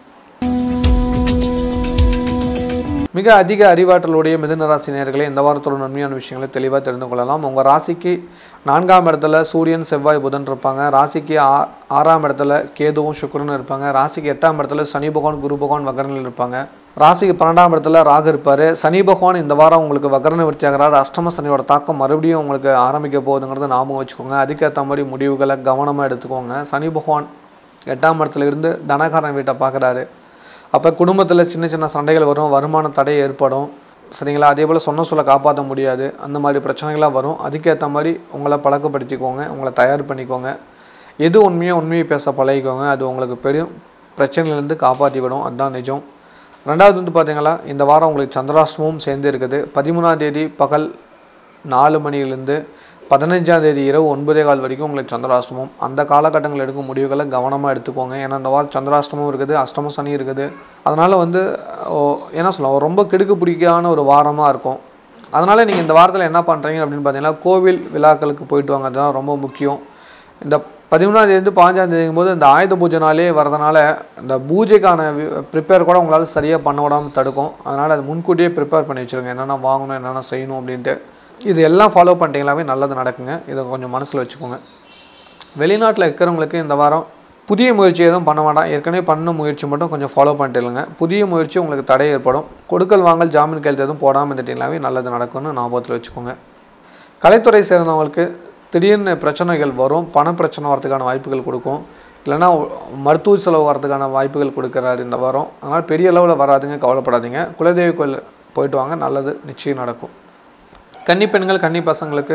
மிக அதிக அறிவாற்றலுடைய மிதுன ராசி நேயர்களே இந்த வாரத்தோட நன்மையான விஷயங்களை தெளிவாக தெரிந்து கொள்ளலாம் உங்கள் ராசிக்கு நான்காம் இடத்துல சூரியன் செவ்வாய் புதன் இருப்பாங்க ராசிக்கு ஆ ஆறாம் இடத்துல கேதுவும் சுக்கிரனும் இருப்பாங்க ராசிக்கு எட்டாம் இடத்துல சனி பகவான் குரு பகவான் வக்கரனில் இருப்பாங்க ராசிக்கு பன்னெண்டாம் இடத்துல ராகு இருப்பார் சனி பகவான் இந்த வாரம் உங்களுக்கு வக்கர நிவர்த்தி ஆகிறார் அஷ்டம சனியோட தாக்கம் மறுபடியும் உங்களுக்கு ஆரம்பிக்க போகுதுங்கிறத ஞாபகம் வச்சுக்கோங்க அதுக்கேற்ற மாதிரி முடிவுகளை கவனமாக எடுத்துக்கோங்க சனி பகவான் எட்டாம் இடத்துல இருந்து தனகாரன் வீட்டை பார்க்குறாரு அப்போ குடும்பத்தில் சின்ன சின்ன சண்டைகள் வரும் வருமான தடை ஏற்படும் சரிங்களா அதே போல் சொன்ன சொல்ல காப்பாற்ற முடியாது அந்த மாதிரி பிரச்சனைகள்லாம் வரும் அதுக்கேற்ற மாதிரி உங்களை பழக்கப்படுத்திக்கோங்க உங்களை தயார் பண்ணிக்கோங்க எது உண்மையோ உண்மையை பேச பழகிக்கோங்க அது உங்களுக்கு பெரும் பிரச்சனையிலேருந்து காப்பாற்றி விடும் அதுதான் நிஜம் ரெண்டாவது வந்து பார்த்தீங்களா இந்த வாரம் உங்களுக்கு சந்திராஷ்டமமும் சேர்ந்து இருக்குது பதிமூணாம் தேதி பகல் நாலு மணிலேருந்து பதினஞ்சாம் தேதி இரவு ஒன்பதே கால் வரைக்கும் உங்களுக்கு சந்திராஷ்டமம் அந்த காலகட்டங்களில் எடுக்கும் முடிவுகளை கவனமாக எடுத்துக்கோங்க ஏன்னா இந்த வாரம் சந்திராஷ்டமம் இருக்குது அஷ்டம சனி இருக்குது அதனால் வந்து ஓ, என்ன சொல்லலாம் ரொம்ப கெடுக்கு பிடிக்கான ஒரு வாரமாக இருக்கும் அதனால் நீங்கள் இந்த வாரத்தில் என்ன பண்ணுறீங்க அப்படின்னு பார்த்தீங்கன்னா கோவில் விழாக்களுக்கு போயிட்டு வாங்க அதுதான் ரொம்ப முக்கியம் இந்த பதிமூணாம் தேதி பாஞ்சாம் தேதிங்கும் போது இந்த ஆயுத பூஜை நாளே வரதுனால இந்த பூஜைக்கான ப்ரிப்பேர் கூட உங்களால் சரியாக பண்ண விடாமல் தடுக்கும் அதனால் அது முன்கூட்டியே ப்ரிப்பேர் பண்ணி வச்சுருங்க என்னென்ன வாங்கணும் என்னென்ன செய்யணும் அப்படின்ட்டு இது எல்லாம் ஃபாலோ பண்ணிட்டீங்களாவே நல்லது நடக்குங்க இதை கொஞ்சம் மனசில் வச்சுக்கோங்க வெளிநாட்டில் இருக்கிறவங்களுக்கு இந்த வாரம் புதிய முயற்சி எதுவும் பண்ண வேண்டாம் ஏற்கனவே பண்ண முயற்சி மட்டும் கொஞ்சம் ஃபாலோ பண்ணிட்டு இல்லைங்க புதிய முயற்சி உங்களுக்கு தடை ஏற்படும் கொடுக்கல் வாங்கல் ஜாமீன் கையெழுத்து எதுவும் போடாமல் இருந்துட்டீங்களாவே நல்லது நடக்கும்னு ஞாபகத்தில் வச்சுக்கோங்க கலைத்துறை சேர்ந்தவங்களுக்கு திடீர்னு பிரச்சனைகள் வரும் பண பிரச்சனை வரதுக்கான வாய்ப்புகள் கொடுக்கும் இல்லைன்னா மருத்துவ செலவு வரதுக்கான வாய்ப்புகள் கொடுக்குறாரு இந்த வாரம் அதனால் பெரிய அளவில் வராதுங்க கவலைப்படாதீங்க குலதெய்வ கோயில் போயிட்டு வாங்க நல்லது நிச்சயம் நடக்கும் கன்னி பெண்கள் கன்னி பசங்களுக்கு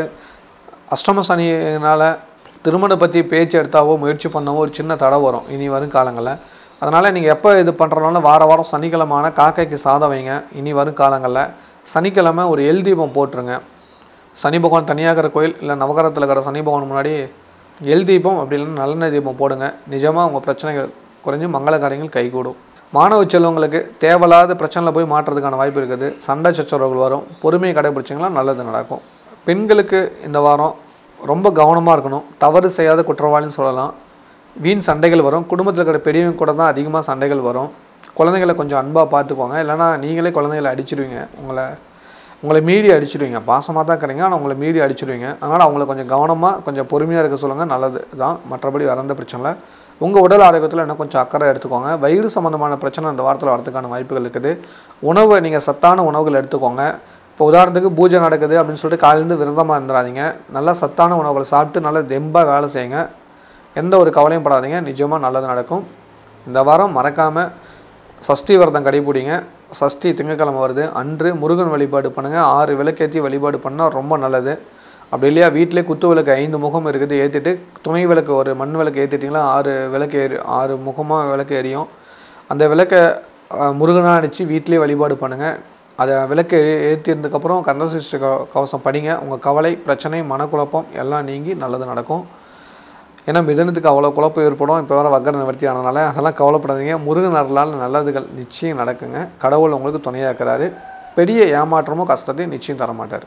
அஷ்டம சனியினால் திருமணம் பற்றி பேச்சு எடுத்தாவோ முயற்சி பண்ணவோ ஒரு சின்ன தடை வரும் இனி வரும் காலங்களில் அதனால் நீங்கள் எப்போ இது பண்ணுறனாலும் வார வாரம் சனிக்கிழமான காக்கைக்கு சாதம் வைங்க இனி வரும் காலங்களில் சனிக்கிழமை ஒரு எல் தீபம் போட்டுருங்க சனி பகவான் தனியாக இருக்கிற கோயில் இல்லை நவகரத்தில் இருக்கிற சனி பகவான் முன்னாடி எல் தீபம் அப்படி இல்லைன்னா நல்லெண்ணெய் தீபம் போடுங்க நிஜமாக உங்கள் பிரச்சனைகள் குறைஞ்சு மங்கள காரியங்கள் கைகூடும் மாணவ செல்வங்களுக்கு தேவையில்லாத பிரச்சனையில் போய் மாட்டுறதுக்கான வாய்ப்பு இருக்குது சண்டை சச்சரவுகள் வரும் பொறுமையை கடைபிடிச்சிங்கன்னா நல்லது நடக்கும் பெண்களுக்கு இந்த வாரம் ரொம்ப கவனமாக இருக்கணும் தவறு செய்யாத குற்றவாளின்னு சொல்லலாம் வீண் சண்டைகள் வரும் குடும்பத்தில் இருக்கிற பெரியவங்க கூட தான் அதிகமாக சண்டைகள் வரும் குழந்தைகளை கொஞ்சம் அன்பாக பார்த்துக்கோங்க இல்லைன்னா நீங்களே குழந்தைகளை அடிச்சிடுவீங்க உங்களை உங்களை மீறி அடிச்சிடுவீங்க பாசமாக தான் இருக்கிறீங்க ஆனால் உங்களை மீறி அடிச்சிடுவீங்க அதனால் அவங்கள கொஞ்சம் கவனமாக கொஞ்சம் பொறுமையாக இருக்க சொல்லுங்கள் நல்லது தான் மற்றபடி வேற எந்த பிரச்சனை இல்லை உங்கள் உடல் ஆரோக்கியத்தில் இன்னும் கொஞ்சம் அக்கறை எடுத்துக்கோங்க வயிறு சம்மந்தமான பிரச்சனை இந்த வாரத்தில் வரதுக்கான வாய்ப்புகள் இருக்குது உணவை நீங்கள் சத்தான உணவுகள் எடுத்துக்கோங்க இப்போ உதாரணத்துக்கு பூஜை நடக்குது அப்படின்னு சொல்லிட்டு காலையிலேருந்து விரதமாக இருந்துடாதீங்க நல்லா சத்தான உணவுகளை சாப்பிட்டு நல்லா தெம்பாக வேலை செய்யுங்க எந்த ஒரு கவலையும் படாதீங்க நிச்சயமாக நல்லது நடக்கும் இந்த வாரம் மறக்காமல் சஷ்டி விரதம் கடைபிடிங்க சஷ்டி திங்கக்கிழமை வருது அன்று முருகன் வழிபாடு பண்ணுங்கள் ஆறு விளக்கேற்றி வழிபாடு பண்ணால் ரொம்ப நல்லது அப்படி இல்லையா வீட்டிலே குத்து விளக்கு ஐந்து முகம் இருக்குது ஏற்றிட்டு துணை விளக்கு ஒரு மண் விளக்கு ஏற்றிட்டிங்களா ஆறு விளக்கு ஏறி ஆறு முகமாக விளக்கு எரியும் அந்த விளக்கை முருகனாக அடித்து வீட்டிலே வழிபாடு பண்ணுங்கள் அதை விளக்கு ஏற்றிருந்ததுக்கப்புறம் கந்தசஷ்டி க கவசம் படிங்க உங்கள் கவலை பிரச்சனை மனக்குழப்பம் எல்லாம் நீங்கி நல்லது நடக்கும் ஏன்னா மிதனத்துக்கு அவ்வளோ குழப்பம் ஏற்படும் இப்போ வர வக்கர நிவர்த்தி ஆனதுனால அதெல்லாம் கவலைப்படாதீங்க முருகன் அருளால் நல்லதுகள் நிச்சயம் நடக்குங்க கடவுள் உங்களுக்கு துணையாக இருக்கிறாரு பெரிய ஏமாற்றமோ கஷ்டத்தையும் நிச்சயம் தர மாட்டார்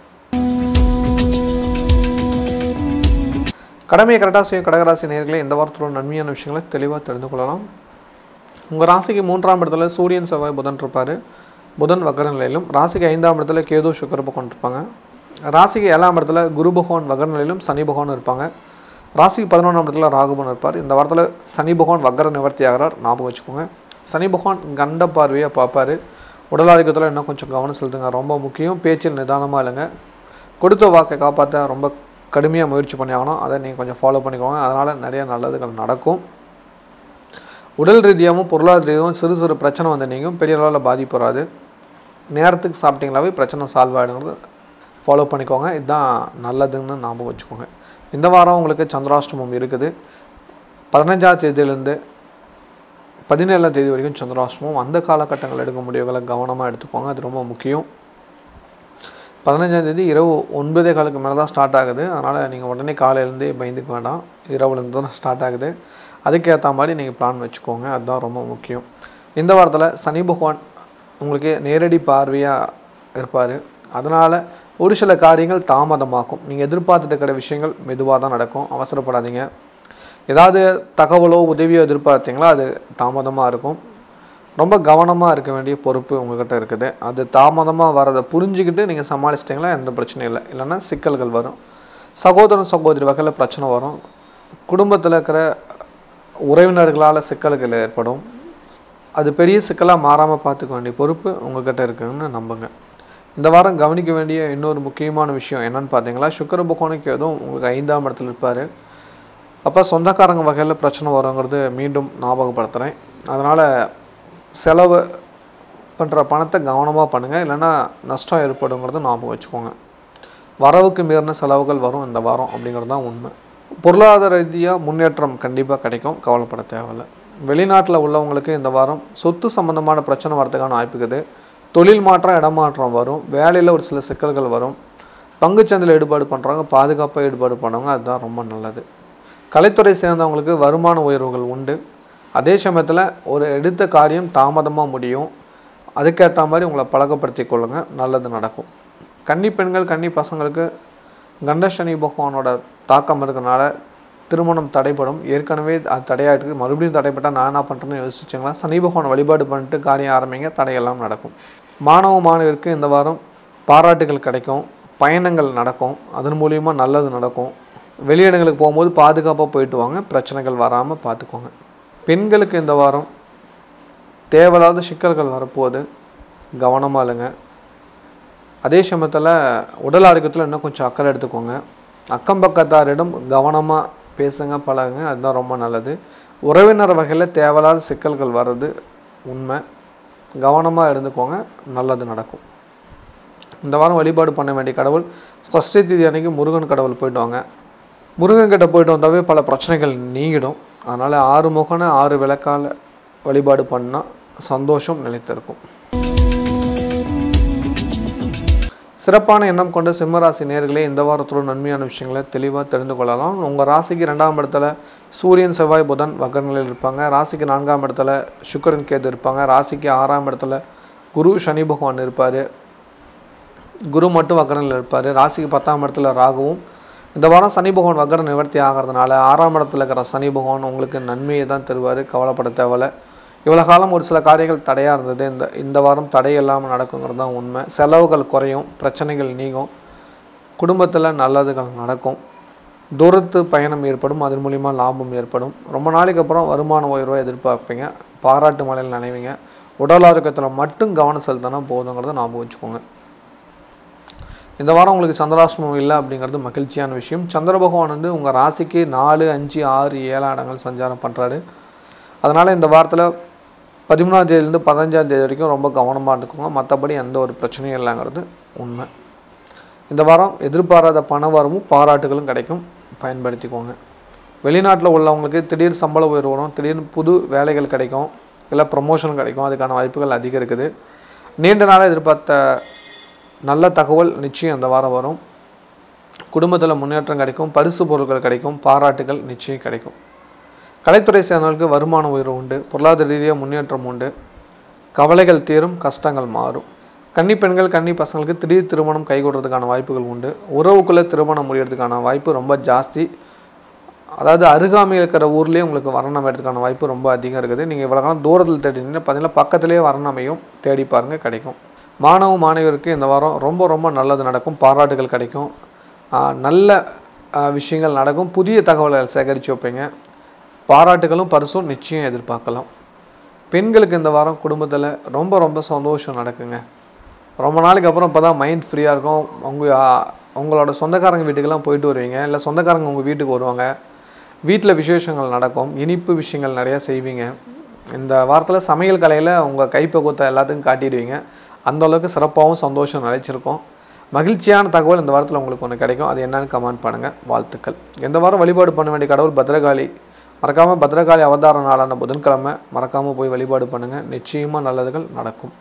கடமையை கரெக்டாக செய்யும் கடகராசி நேர்களே இந்த வாரத்தோட நன்மையான விஷயங்களை தெளிவாக தெரிந்து கொள்ளலாம் உங்கள் ராசிக்கு மூன்றாம் இடத்துல சூரியன் செவ்வாய் புதன் இருப்பார் புதன் வக்கர நிலையிலும் ராசிக்கு ஐந்தாம் இடத்துல கேது சுக்கர பகவான் இருப்பாங்க ராசிக்கு ஏழாம் இடத்துல குரு பகவான் வக்கர நிலையிலும் சனி பகவான் இருப்பாங்க ராசிக்கு பதினொன்றாம் இடத்துல ராகுபன் இருப்பார் இந்த வாரத்தில் சனி பகவான் வக்கர நிவர்த்தி ஆகிறார் ஞாபகம் வச்சுக்கோங்க சனி பகவான் கண்ட பார்வையாக பார்ப்பார் உடல் ஆரோக்கியத்தில் இன்னும் கொஞ்சம் கவனம் செலுத்துங்க ரொம்ப முக்கியம் பேச்சில் நிதானமாக இல்லைங்க கொடுத்த வாக்கை காப்பாற்ற ரொம்ப கடுமையாக முயற்சி பண்ணி ஆகணும் அதை நீங்கள் கொஞ்சம் ஃபாலோ பண்ணிக்கோங்க அதனால் நிறைய நல்லதுகள் நடக்கும் உடல் ரீதியாகவும் பொருளாதார ரீதியாகவும் சிறு சிறு பிரச்சனை வந்து நீங்கும் பெரிய அளவில் பாதிப்பு வராது நேரத்துக்கு சாப்பிட்டீங்களாவே பிரச்சனை சால்வ் ஆகிடுங்கிறது ஃபாலோ பண்ணிக்கோங்க இதுதான் நல்லதுன்னு ஞாபகம் வச்சுக்கோங்க இந்த வாரம் உங்களுக்கு சந்திராஷ்டமம் இருக்குது பதினஞ்சாம் தேதியிலேருந்து பதினேழாம் தேதி வரைக்கும் சந்திராஷ்டமம் அந்த காலகட்டங்கள் எடுக்க முடிவுகளை கவனமாக எடுத்துக்கோங்க அது ரொம்ப முக்கியம் பதினஞ்சாம் தேதி இரவு ஒன்பதே காலுக்கு மேலே தான் ஸ்டார்ட் ஆகுது அதனால் நீங்கள் உடனே காலையிலேருந்தே பயந்துக்க வேண்டாம் இரவுலேருந்து தான் ஸ்டார்ட் ஆகுது அதுக்கேற்ற மாதிரி நீங்கள் பிளான் வச்சுக்கோங்க அதுதான் ரொம்ப முக்கியம் இந்த வாரத்தில் சனி பகவான் உங்களுக்கு நேரடி பார்வையாக இருப்பார் அதனால் ஒரு சில காரியங்கள் தாமதமாக்கும் நீங்கள் எதிர்பார்த்துட்டு இருக்கிற விஷயங்கள் மெதுவாக தான் நடக்கும் அவசரப்படாதீங்க ஏதாவது தகவலோ உதவியோ எதிர்பார்த்தீங்களா அது தாமதமாக இருக்கும் ரொம்ப கவனமாக இருக்க வேண்டிய பொறுப்பு உங்ககிட்ட இருக்குது அது தாமதமாக வரதை புரிஞ்சுக்கிட்டு நீங்கள் சமாளிச்சிட்டிங்களா எந்த பிரச்சனையும் இல்லை இல்லைன்னா சிக்கல்கள் வரும் சகோதரன் சகோதரி வகையில் பிரச்சனை வரும் குடும்பத்தில் இருக்கிற உறவினர்களால் சிக்கல்கள் ஏற்படும் அது பெரிய சிக்கலாக மாறாமல் பார்த்துக்க வேண்டிய பொறுப்பு உங்ககிட்ட இருக்குன்னு நம்புங்க இந்த வாரம் கவனிக்க வேண்டிய இன்னொரு முக்கியமான விஷயம் என்னன்னு பார்த்தீங்களா சுக்கர பகவானுக்கு எதுவும் உங்களுக்கு ஐந்தாம் இடத்துல இருப்பார் அப்போ சொந்தக்காரங்க வகையில் பிரச்சனை வருங்கிறது மீண்டும் ஞாபகப்படுத்துகிறேன் அதனால் செலவு பண்ணுற பணத்தை கவனமாக பண்ணுங்கள் இல்லைன்னா நஷ்டம் ஏற்படுங்கிறது ஞாபகம் வச்சுக்கோங்க வரவுக்கு மீறின செலவுகள் வரும் இந்த வாரம் அப்படிங்கிறது தான் உண்மை பொருளாதார ரீதியாக முன்னேற்றம் கண்டிப்பாக கிடைக்கும் கவலைப்பட தேவையில்லை வெளிநாட்டில் உள்ளவங்களுக்கு இந்த வாரம் சொத்து சம்மந்தமான பிரச்சனை வரதுக்கான வாய்ப்பு இருக்குது தொழில் மாற்றம் இடமாற்றம் வரும் வேலையில் ஒரு சில சிக்கல்கள் வரும் பங்குச்சந்தையில் ஈடுபாடு பண்ணுறவங்க பாதுகாப்பாக ஈடுபாடு பண்ணவங்க அதுதான் ரொம்ப நல்லது கலைத்துறை சேர்ந்தவங்களுக்கு வருமான உயர்வுகள் உண்டு அதே சமயத்தில் ஒரு எடுத்த காரியம் தாமதமாக முடியும் அதுக்கேற்ற மாதிரி உங்களை பழக்கப்படுத்தி கொள்ளுங்கள் நல்லது நடக்கும் கன்னி பெண்கள் கன்னி பசங்களுக்கு கண்டசனி பகவானோட தாக்கம் இருக்கனால திருமணம் தடைப்படும் ஏற்கனவே அது தடையாயிட்டு மறுபடியும் தடைப்பட்டால் நான் என்ன பண்ணுறேன்னு யோசிச்சுங்களா சனி பகவானை வழிபாடு பண்ணிட்டு காரியம் ஆரம்பிங்க தடையெல்லாம் நடக்கும் மாணவ மாணவருக்கு இந்த வாரம் பாராட்டுகள் கிடைக்கும் பயணங்கள் நடக்கும் அதன் மூலியமாக நல்லது நடக்கும் வெளியிடங்களுக்கு போகும்போது பாதுகாப்பாக போயிட்டு வாங்க பிரச்சனைகள் வராமல் பார்த்துக்கோங்க பெண்களுக்கு இந்த வாரம் தேவையில்லாத சிக்கல்கள் வரப்போகுது கவனமாக இல்லைங்க அதே சமயத்தில் உடல் ஆரோக்கியத்தில் இன்னும் கொஞ்சம் அக்கறை எடுத்துக்கோங்க அக்கம் பக்கத்தாரிடம் கவனமாக பேசுங்க பழகுங்க அதுதான் ரொம்ப நல்லது உறவினர் வகையில் தேவையில்லாத சிக்கல்கள் வர்றது உண்மை கவனமாக இருந்துக்கோங்க நல்லது நடக்கும் இந்த வாரம் வழிபாடு பண்ண வேண்டிய கடவுள் சஷ்டி தேதி அன்னைக்கு முருகன் கடவுள் போயிட்டு வாங்க முருகன் கிட்ட போயிட்டு வந்தாவே பல பிரச்சனைகள் நீங்கிடும் அதனால் ஆறு முகன ஆறு விளக்கால வழிபாடு பண்ணால் சந்தோஷம் நிலைத்திருக்கும் சிறப்பான எண்ணம் கொண்ட சிம்மராசி நேர்களே இந்த வாரத்தோட நன்மையான விஷயங்களை தெளிவாக தெரிந்து கொள்ளலாம் உங்கள் ராசிக்கு ரெண்டாம் இடத்துல சூரியன் செவ்வாய் புதன் வக்கரநிலையில் இருப்பாங்க ராசிக்கு நான்காம் இடத்துல சுக்கிரன் கேது இருப்பாங்க ராசிக்கு ஆறாம் இடத்துல குரு சனி பகவான் இருப்பார் குரு மட்டும் வக்கரனில் இருப்பார் ராசிக்கு பத்தாம் இடத்துல ராகுவும் இந்த வாரம் சனி பகவான் வக்கர நிவர்த்தி ஆகிறதுனால ஆறாம் இடத்துல இருக்கிற சனி பகவான் உங்களுக்கு நன்மையை தான் தருவார் கவலைப்பட தேவையில்ல இவ்வளோ காலம் ஒரு சில காரியங்கள் தடையாக இருந்தது இந்த இந்த வாரம் தடை இல்லாமல் நடக்குங்கிறது தான் உண்மை செலவுகள் குறையும் பிரச்சனைகள் நீங்கும் குடும்பத்தில் நல்லதுகள் நடக்கும் தூரத்து பயணம் ஏற்படும் அதன் மூலிமா லாபம் ஏற்படும் ரொம்ப நாளைக்கு அப்புறம் வருமான உயர்வை எதிர்பார்ப்பீங்க பாராட்டு மலையில் நினைவீங்க உடல் ஆரோக்கியத்தில் மட்டும் கவனம் செலுத்தினா போதுங்கிறத ஞாபகம் வச்சுக்கோங்க இந்த வாரம் உங்களுக்கு சந்திராஷ்டமம் இல்லை அப்படிங்கிறது மகிழ்ச்சியான விஷயம் சந்திர பகவான் வந்து உங்கள் ராசிக்கு நாலு அஞ்சு ஆறு ஏழாம் இடங்கள் சஞ்சாரம் பண்ணுறாரு அதனால் இந்த வாரத்தில் பதிமூணாம் தேதியிலேருந்து பதினஞ்சாம் தேதி வரைக்கும் ரொம்ப கவனமாக இருந்துக்கோங்க மற்றபடி எந்த ஒரு பிரச்சனையும் இல்லைங்கிறது உண்மை இந்த வாரம் எதிர்பாராத பண வரவும் பாராட்டுகளும் கிடைக்கும் பயன்படுத்திக்கோங்க வெளிநாட்டில் உள்ளவங்களுக்கு திடீர் சம்பள உயர்வு வரும் திடீர்னு புது வேலைகள் கிடைக்கும் இல்லை ப்ரமோஷன் கிடைக்கும் அதுக்கான வாய்ப்புகள் அதிகம் இருக்குது நீண்ட நாளாக எதிர்பார்த்த நல்ல தகவல் நிச்சயம் இந்த வாரம் வரும் குடும்பத்தில் முன்னேற்றம் கிடைக்கும் பரிசு பொருட்கள் கிடைக்கும் பாராட்டுகள் நிச்சயம் கிடைக்கும் கலைத்துறை சேர்ந்தவர்களுக்கு வருமான உயர்வு உண்டு பொருளாதார ரீதியாக முன்னேற்றம் உண்டு கவலைகள் தீரும் கஷ்டங்கள் மாறும் கன்னி பெண்கள் கன்னி பசங்களுக்கு திடீர் திருமணம் கைகூடுறதுக்கான வாய்ப்புகள் உண்டு உறவுக்குள்ளே திருமணம் முடியறதுக்கான வாய்ப்பு ரொம்ப ஜாஸ்தி அதாவது அருகாமையில் இருக்கிற ஊர்லேயே உங்களுக்கு வரணம் அமைறதுக்கான வாய்ப்பு ரொம்ப அதிகம் இருக்குது நீங்கள் இவ்வளோ காலம் தூரத்தில் தேடினீங்கன்னா பார்த்தீங்கன்னா பக்கத்துலேயே வரணமையும் தேடி பாருங்கள் கிடைக்கும் மாணவ மாணவியருக்கு இந்த வாரம் ரொம்ப ரொம்ப நல்லது நடக்கும் பாராட்டுகள் கிடைக்கும் ஆஹ் நல்ல ஆஹ் விஷயங்கள் நடக்கும் புதிய தகவல்கள் சேகரித்து வைப்பீங்க பாராட்டுகளும் பரிசும் நிச்சயம் எதிர்பார்க்கலாம் பெண்களுக்கு இந்த வாரம் குடும்பத்தில் ரொம்ப ரொம்ப சந்தோஷம் நடக்குங்க ரொம்ப நாளைக்கு அப்புறம் இப்போ தான் மைண்ட் ஃப்ரீயாக இருக்கும் உங்கள் உங்களோட சொந்தக்காரங்க வீட்டுக்கெல்லாம் போயிட்டு வருவீங்க இல்லை சொந்தக்காரங்க உங்கள் வீட்டுக்கு வருவாங்க வீட்டில் விசேஷங்கள் நடக்கும் இனிப்பு விஷயங்கள் நிறையா செய்வீங்க இந்த வாரத்தில் சமையல் கலையில் உங்கள் கைப்பக்குவத்தை எல்லாத்துக்கும் காட்டிடுவீங்க அந்த அளவுக்கு சிறப்பாகவும் சந்தோஷம் நிலைச்சிருக்கும் மகிழ்ச்சியான தகவல் இந்த வாரத்தில் உங்களுக்கு ஒன்று கிடைக்கும் அது என்னன்னு கமெண்ட் பண்ணுங்கள் வாழ்த்துக்கள் இந்த வாரம் வழிபாடு பண்ண வேண்டிய கடவுள் பத்ரகாளி மறக்காமல் பத்ரகாளி அவதார நாளான புதன்கிழமை மறக்காமல் போய் வழிபாடு பண்ணுங்கள் நிச்சயமாக நல்லதுகள் நடக்கும்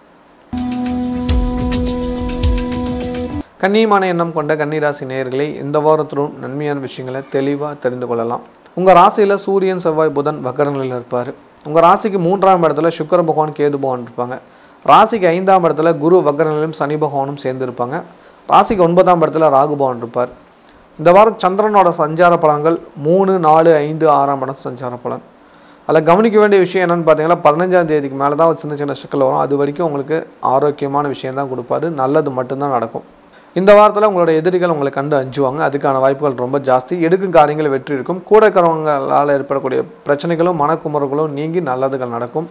கன்னியமான எண்ணம் கொண்ட கன்னிராசி நேயர்களை இந்த வாரத்திலும் நன்மையான விஷயங்களை தெளிவாக தெரிந்து கொள்ளலாம் உங்கள் ராசியில் சூரியன் செவ்வாய் புதன் வக்கரங்களில் இருப்பார் உங்கள் ராசிக்கு மூன்றாம் இடத்துல சுக்கிர பகவான் கேது பகவான் இருப்பாங்க ராசிக்கு ஐந்தாம் இடத்துல குரு வக்கரநிலையும் சனி பகவானும் சேர்ந்து இருப்பாங்க ராசிக்கு ஒன்பதாம் இடத்துல ராகு பகவான் இருப்பார் இந்த வாரம் சந்திரனோட சஞ்சார பலன்கள் மூணு நாலு ஐந்து ஆறாம் இடம் சஞ்சார பலன் அதில் கவனிக்க வேண்டிய விஷயம் என்னென்னு பார்த்தீங்கன்னா பதினஞ்சாம் தேதிக்கு மேலே தான் ஒரு சின்ன சின்ன சிக்கல் வரும் அது வரைக்கும் உங்களுக்கு ஆரோக்கியமான விஷயம் தான் கொடுப்பாரு நல்லது மட்டும்தான் நடக்கும் இந்த வாரத்தில் உங்களோட எதிரிகள் உங்களை கண்டு அஞ்சுவாங்க அதுக்கான வாய்ப்புகள் ரொம்ப ஜாஸ்தி எடுக்கும் காரியங்கள் வெற்றி இருக்கும் கூட இருக்கிறவங்களால் ஏற்படக்கூடிய பிரச்சனைகளும் மனக்குமுறல்களும் நீங்கி நல்லதுகள் நடக்கும்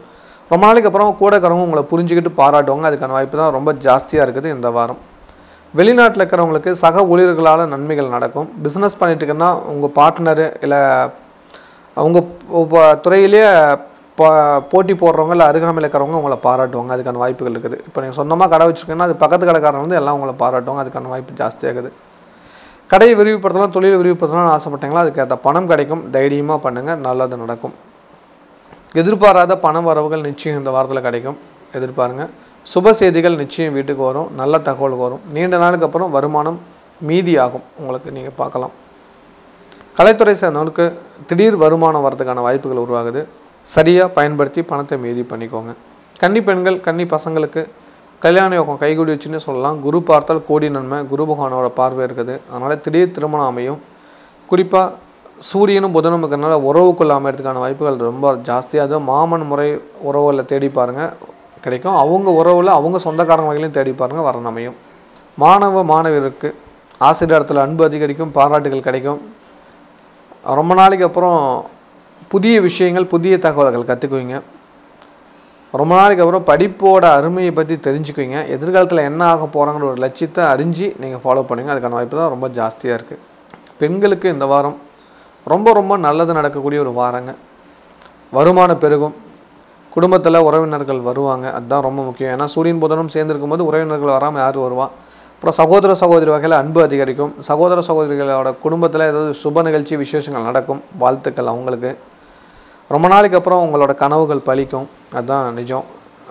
ரொம்ப நாளைக்கு அப்புறம் கூட இருக்கிறவங்க உங்களை புரிஞ்சுக்கிட்டு பாராட்டுவாங்க அதுக்கான வாய்ப்பு தான் ரொம்ப ஜாஸ்தியாக இருக்குது இந்த வாரம் வெளிநாட்டில் இருக்கிறவங்களுக்கு சக ஊழியர்களால் நன்மைகள் நடக்கும் பிஸ்னஸ் பண்ணிட்டு இருக்கேன்னா உங்கள் பார்ட்னரு இல்லை அவங்க ப- துறையிலேயே ப- போட்டி போடுறவங்க இல்லை அருகாமையில் இருக்கிறவங்க உங்களை பாராட்டுவாங்க அதுக்கான வாய்ப்புகள் இருக்குது இப்போ நீங்கள் சொந்தமாக கடை வச்சுருக்கீங்கன்னா அது பக்கத்து கடைக்காரங்க வந்து எல்லாம் உங்களை பாராட்டுவாங்க அதுக்கான வாய்ப்பு ஜாஸ்தியாகுது கடையை விரிவுபடுத்தலாம் தொழிலை விரிவுபடுத்தலாம்னு ஆசைப்பட்டீங்களா அதுக்கேற்ற பணம் கிடைக்கும் தைரியமாக பண்ணுங்கள் நல்லது நடக்கும் எதிர்பாராத பண வரவுகள் நிச்சயம் இந்த வாரத்தில் கிடைக்கும் எதிர்பாருங்க சுப செய்திகள் நிச்சயம் வீட்டுக்கு வரும் நல்ல தகவல் வரும் நீண்ட நாளுக்கு அப்புறம் வருமானம் மீதியாகும் உங்களுக்கு நீங்கள் பார்க்கலாம் கலைத்துறை சேர்ந்தவனுக்கு திடீர் வருமானம் வரதுக்கான வாய்ப்புகள் உருவாகுது சரியாக பயன்படுத்தி பணத்தை மீதி பண்ணிக்கோங்க கன்னி பெண்கள் கன்னி பசங்களுக்கு கல்யாண யோகம் கைகூடி வச்சுன்னு சொல்லலாம் குரு பார்த்தால் கோடி நன்மை குரு பகவானோட பார்வை இருக்குது அதனால் திடீர் திருமணம் அமையும் குறிப்பாக சூரியனும் புதனும் இருக்கிறனால உறவுக்குள்ள அமையறதுக்கான வாய்ப்புகள் ரொம்ப ஜாஸ்தியாக அதுவும் மாமன் முறை உறவுகளை தேடி பாருங்கள் கிடைக்கும் அவங்க உறவில் அவங்க சொந்தக்காரங்க வகையிலையும் தேடி பாருங்கள் வரன் அமையும் மாணவ மாணவியருக்கு ஆசிரியர் அன்பு அதிகரிக்கும் பாராட்டுகள் கிடைக்கும் ரொம்ப நாளைக்கு அப்புறம் புதிய விஷயங்கள் புதிய தகவல்கள் கற்றுக்குவீங்க ரொம்ப நாளைக்கு அப்புறம் படிப்போட அருமையை பற்றி தெரிஞ்சுக்குவீங்க எதிர்காலத்தில் என்ன ஆக போகிறாங்கிற ஒரு லட்சியத்தை அறிஞ்சு நீங்கள் ஃபாலோ பண்ணுங்க அதுக்கான வாய்ப்பு தான் ரொம்ப ஜாஸ்தியாக இருக்குது பெண்களுக்கு இந்த வாரம் ரொம்ப ரொம்ப நல்லது நடக்கக்கூடிய ஒரு வாரங்க வருமானம் பெருகும் குடும்பத்தில் உறவினர்கள் வருவாங்க அதுதான் ரொம்ப முக்கியம் ஏன்னா சூரியன் புதனும் சேர்ந்துருக்கும் போது உறவினர்கள் வராமல் யார் வருவா அப்புறம் சகோதர சகோதரி வகையில் அன்பு அதிகரிக்கும் சகோதர சகோதரிகளோட குடும்பத்தில் ஏதாவது சுப நிகழ்ச்சி விசேஷங்கள் நடக்கும் வாழ்த்துக்கள் அவங்களுக்கு ரொம்ப நாளைக்கு அப்புறம் உங்களோட கனவுகள் பலிக்கும் அதுதான் நிஜம்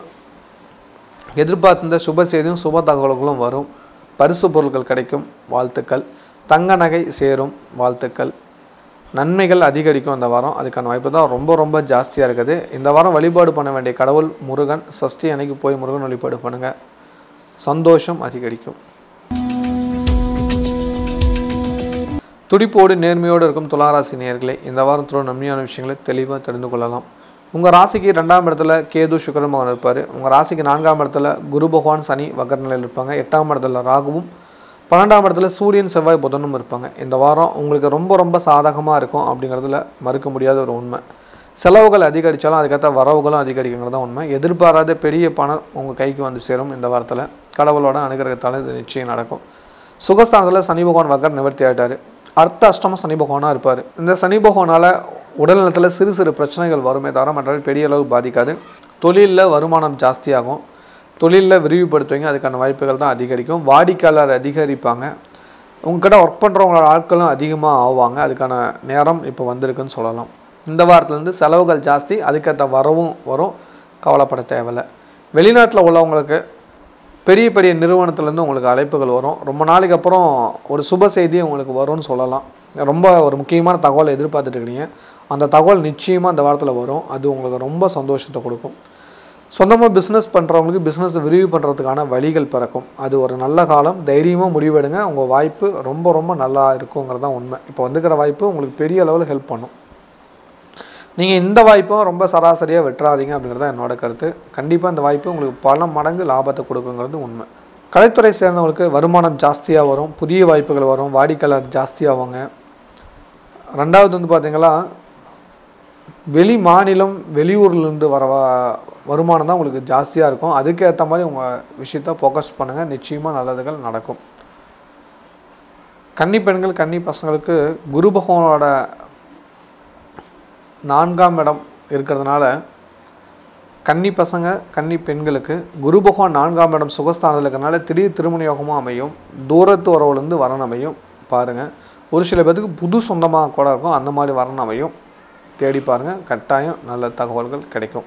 எதிர்பார்த்த சுப செய்தியும் சுப தகவல்களும் வரும் பரிசு பொருட்கள் கிடைக்கும் வாழ்த்துக்கள் தங்க நகை சேரும் வாழ்த்துக்கள் நன்மைகள் அதிகரிக்கும் இந்த வாரம் அதுக்கான வாய்ப்பு தான் ரொம்ப ரொம்ப ஜாஸ்தியாக இருக்குது இந்த வாரம் வழிபாடு பண்ண வேண்டிய கடவுள் முருகன் சஷ்டி அன்னைக்கு போய் முருகன் வழிபாடு பண்ணுங்கள் சந்தோஷம் அதிகரிக்கும் துடிப்போடு நேர்மையோடு இருக்கும் துளாராசி நேயர்களே இந்த வாரத்தோட நன்மையான விஷயங்களை தெளிவாக தெரிந்து கொள்ளலாம் உங்கள் ராசிக்கு ரெண்டாம் இடத்துல கேது சுக்கரன் மகன் இருப்பார் உங்கள் ராசிக்கு நான்காம் இடத்துல குரு பகவான் சனி வக்கர நிலையில் இருப்பாங்க எட்டாம் இடத்துல ராகுவும் பன்னெண்டாம் இடத்துல சூரியன் செவ்வாய் புதனும் இருப்பாங்க இந்த வாரம் உங்களுக்கு ரொம்ப ரொம்ப சாதகமாக இருக்கும் அப்படிங்கிறதுல மறுக்க முடியாத ஒரு உண்மை செலவுகள் அதிகரித்தாலும் அதுக்கேற்ற வரவுகளும் அதிகரிக்குங்கிறது தான் உண்மை எதிர்பாராத பெரிய பணம் உங்கள் கைக்கு வந்து சேரும் இந்த வாரத்தில் கடவுளோட அனுகிரகத்தால் இது நிச்சயம் நடக்கும் சுகஸ்தானத்தில் சனி பகவான் வக்கர் நிவர்த்தி ஆயிட்டாரு அர்த்த அஷ்டம சனி பகவானாக இருப்பார் இந்த சனி பகவானால் உடல்நலத்தில் சிறு சிறு பிரச்சனைகள் வருமே தவிர மற்றபடி பெரிய அளவு பாதிக்காது தொழிலில் வருமானம் ஜாஸ்தியாகும் தொழிலில் விரிவுபடுத்துவீங்க அதுக்கான வாய்ப்புகள் தான் அதிகரிக்கும் வாடிக்கையாளர் அதிகரிப்பாங்க உங்ககிட்ட ஒர்க் பண்ணுறவங்களோட ஆட்களும் அதிகமாக ஆவாங்க அதுக்கான நேரம் இப்போ வந்திருக்குன்னு சொல்லலாம் இந்த வாரத்துலேருந்து செலவுகள் ஜாஸ்தி அதுக்கேற்ற வரவும் வரும் கவலைப்பட தேவையில்லை வெளிநாட்டில் உள்ளவங்களுக்கு பெரிய பெரிய நிறுவனத்துலேருந்து உங்களுக்கு அழைப்புகள் வரும் ரொம்ப நாளைக்கு அப்புறம் ஒரு சுப செய்தி உங்களுக்கு வரும்னு சொல்லலாம் ரொம்ப ஒரு முக்கியமான தகவலை எதிர்பார்த்துட்டு இருக்கீங்க அந்த தகவல் நிச்சயமாக அந்த வாரத்தில் வரும் அது உங்களுக்கு ரொம்ப சந்தோஷத்தை கொடுக்கும் சொந்தமாக பிஸ்னஸ் பண்ணுறவங்களுக்கு பிஸ்னஸை விரிவு பண்ணுறதுக்கான வழிகள் பிறக்கும் அது ஒரு நல்ல காலம் தைரியமாக முடிவெடுங்க உங்கள் வாய்ப்பு ரொம்ப ரொம்ப நல்லா இருக்குங்கிறது தான் உண்மை இப்போ வந்துக்கிற வாய்ப்பு உங்களுக்கு பெரிய அளவில் ஹெல்ப் பண்ணும் நீங்கள் இந்த வாய்ப்பும் ரொம்ப சராசரியாக வெட்டுறாதீங்க அப்படிங்கிறது தான் என்னோட கருத்து கண்டிப்பாக இந்த வாய்ப்பு உங்களுக்கு பல மடங்கு லாபத்தை கொடுக்குங்கிறது உண்மை கலைத்துறை சேர்ந்தவங்களுக்கு வருமானம் ஜாஸ்தியாக வரும் புதிய வாய்ப்புகள் வரும் வாடிக்கையாளர் ஜாஸ்தியாவாங்க ரெண்டாவது வந்து பார்த்தீங்களா வெளி மாநிலம் வெளியூர்லேருந்து வர வ- வருமானம் தான் உங்களுக்கு ஜாஸ்தியாக இருக்கும் அதுக்கேற்ற மாதிரி உங்கள் விஷயத்த ஃபோக்கஸ் பண்ணுங்கள் நிச்சயமாக நல்லதுகள் நடக்கும் கன்னி பெண்கள் கன்னி பசங்களுக்கு குரு பகவானோட நான்காம் இடம் இருக்கிறதுனால கன்னி பசங்க கன்னி பெண்களுக்கு குரு பகவான் நான்காம் இடம் சுகஸ்தானத்தில் இருக்கிறனால திடீர் திருமண யோகமாக அமையும் தூரத்து உறவுலேருந்து வரன் அமையும் பாருங்கள் ஒரு சில பேர்த்துக்கு புது சொந்தமாக கூட இருக்கும் அந்த மாதிரி வரன் அமையும் தேடி பாருங்கள் கட்டாயம் நல்ல தகவல்கள் கிடைக்கும்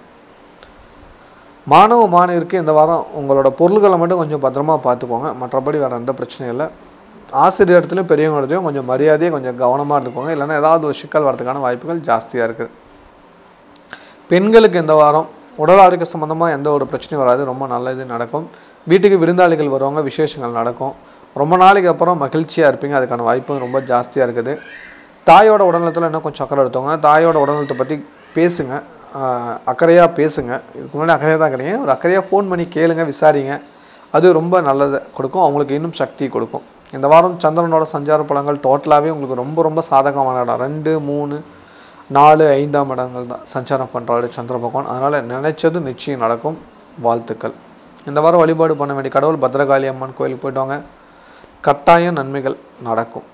மாணவ மாணவியருக்கு இந்த வாரம் உங்களோட பொருள்களை மட்டும் கொஞ்சம் பத்திரமா பார்த்துக்கோங்க மற்றபடி வேறு எந்த பிரச்சனையும் இல்லை ஆசிரியர் இடத்துலையும் பெரியவங்க இடத்துலையும் கொஞ்சம் மரியாதையை கொஞ்சம் கவனமாக இருந்துக்கோங்க இல்லைன்னா ஏதாவது ஒரு சிக்கல் வரதுக்கான வாய்ப்புகள் ஜாஸ்தியாக இருக்குது பெண்களுக்கு இந்த வாரம் உடல் ஆரோக்கிய சம்மந்தமாக எந்த ஒரு பிரச்சனையும் வராது ரொம்ப நல்லது நடக்கும் வீட்டுக்கு விருந்தாளிகள் வருவாங்க விசேஷங்கள் நடக்கும் ரொம்ப நாளைக்கு அப்புறம் மகிழ்ச்சியாக இருப்பீங்க அதுக்கான வாய்ப்பும் ரொம்ப ஜாஸ்தியாக இருக்குது தாயோட உடல்நலத்தில் இன்னும் கொஞ்சம் அக்கறை எடுத்தவங்க தாயோட உடல்நலத்தை பற்றி பேசுங்க ஆஹ் அக்கறையாக பேசுங்க இதுக்கு முன்னாடி அக்கறையாக தான் கிடையாது ஒரு அக்கறையாக ஃபோன் பண்ணி கேளுங்க விசாரிங்க அது ரொம்ப நல்லதை கொடுக்கும் அவங்களுக்கு இன்னும் சக்தி கொடுக்கும் இந்த வாரம் சந்திரனோட சஞ்சார பலங்கள் டோட்டலாகவே உங்களுக்கு ரொம்ப ரொம்ப சாதகமான இடம் ரெண்டு மூணு நாலு ஐந்தாம் இடங்கள் தான் சஞ்சாரம் பண்ணுறாரு சந்திர பகவான் அதனால் நினைச்சது நிச்சயம் நடக்கும் வாழ்த்துக்கள் இந்த வாரம் வழிபாடு பண்ண வேண்டிய கடவுள் பத்ரகாளி அம்மன் கோயிலுக்கு போயிட்டு வாங்க கட்டாயம் நன்மைகள் நடக்கும்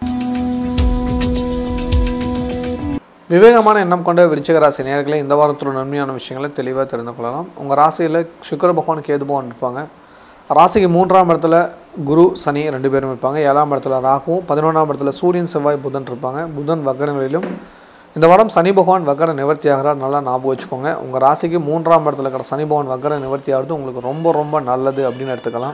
விவேகமான எண்ணம் கொண்ட விருச்சிக ராசி நேயர்களே இந்த வாரத்தோட நன்மையான விஷயங்களை தெளிவாக தெரிந்து கொள்ளலாம் உங்கள் ராசியில் சுக்கிர பகவான் கேது பகவான் இருப்பாங்க ராசிக்கு மூன்றாம் இடத்துல குரு சனி ரெண்டு பேரும் இருப்பாங்க ஏழாம் இடத்துல ராகுவும் பதினொன்றாம் இடத்துல சூரியன் செவ்வாய் புதன் இருப்பாங்க புதன் வக்கரங்களிலும் இந்த வாரம் சனி பகவான் வக்கர நிவர்த்தி ஆகிறார் நல்லா ஞாபகம் வச்சுக்கோங்க உங்கள் ராசிக்கு மூன்றாம் இடத்துல இருக்கிற சனி பகவான் வக்கர நிவர்த்தி ஆகிறது உங்களுக்கு ரொம்ப ரொம்ப நல்லது அப்படின்னு எடுத்துக்கலாம்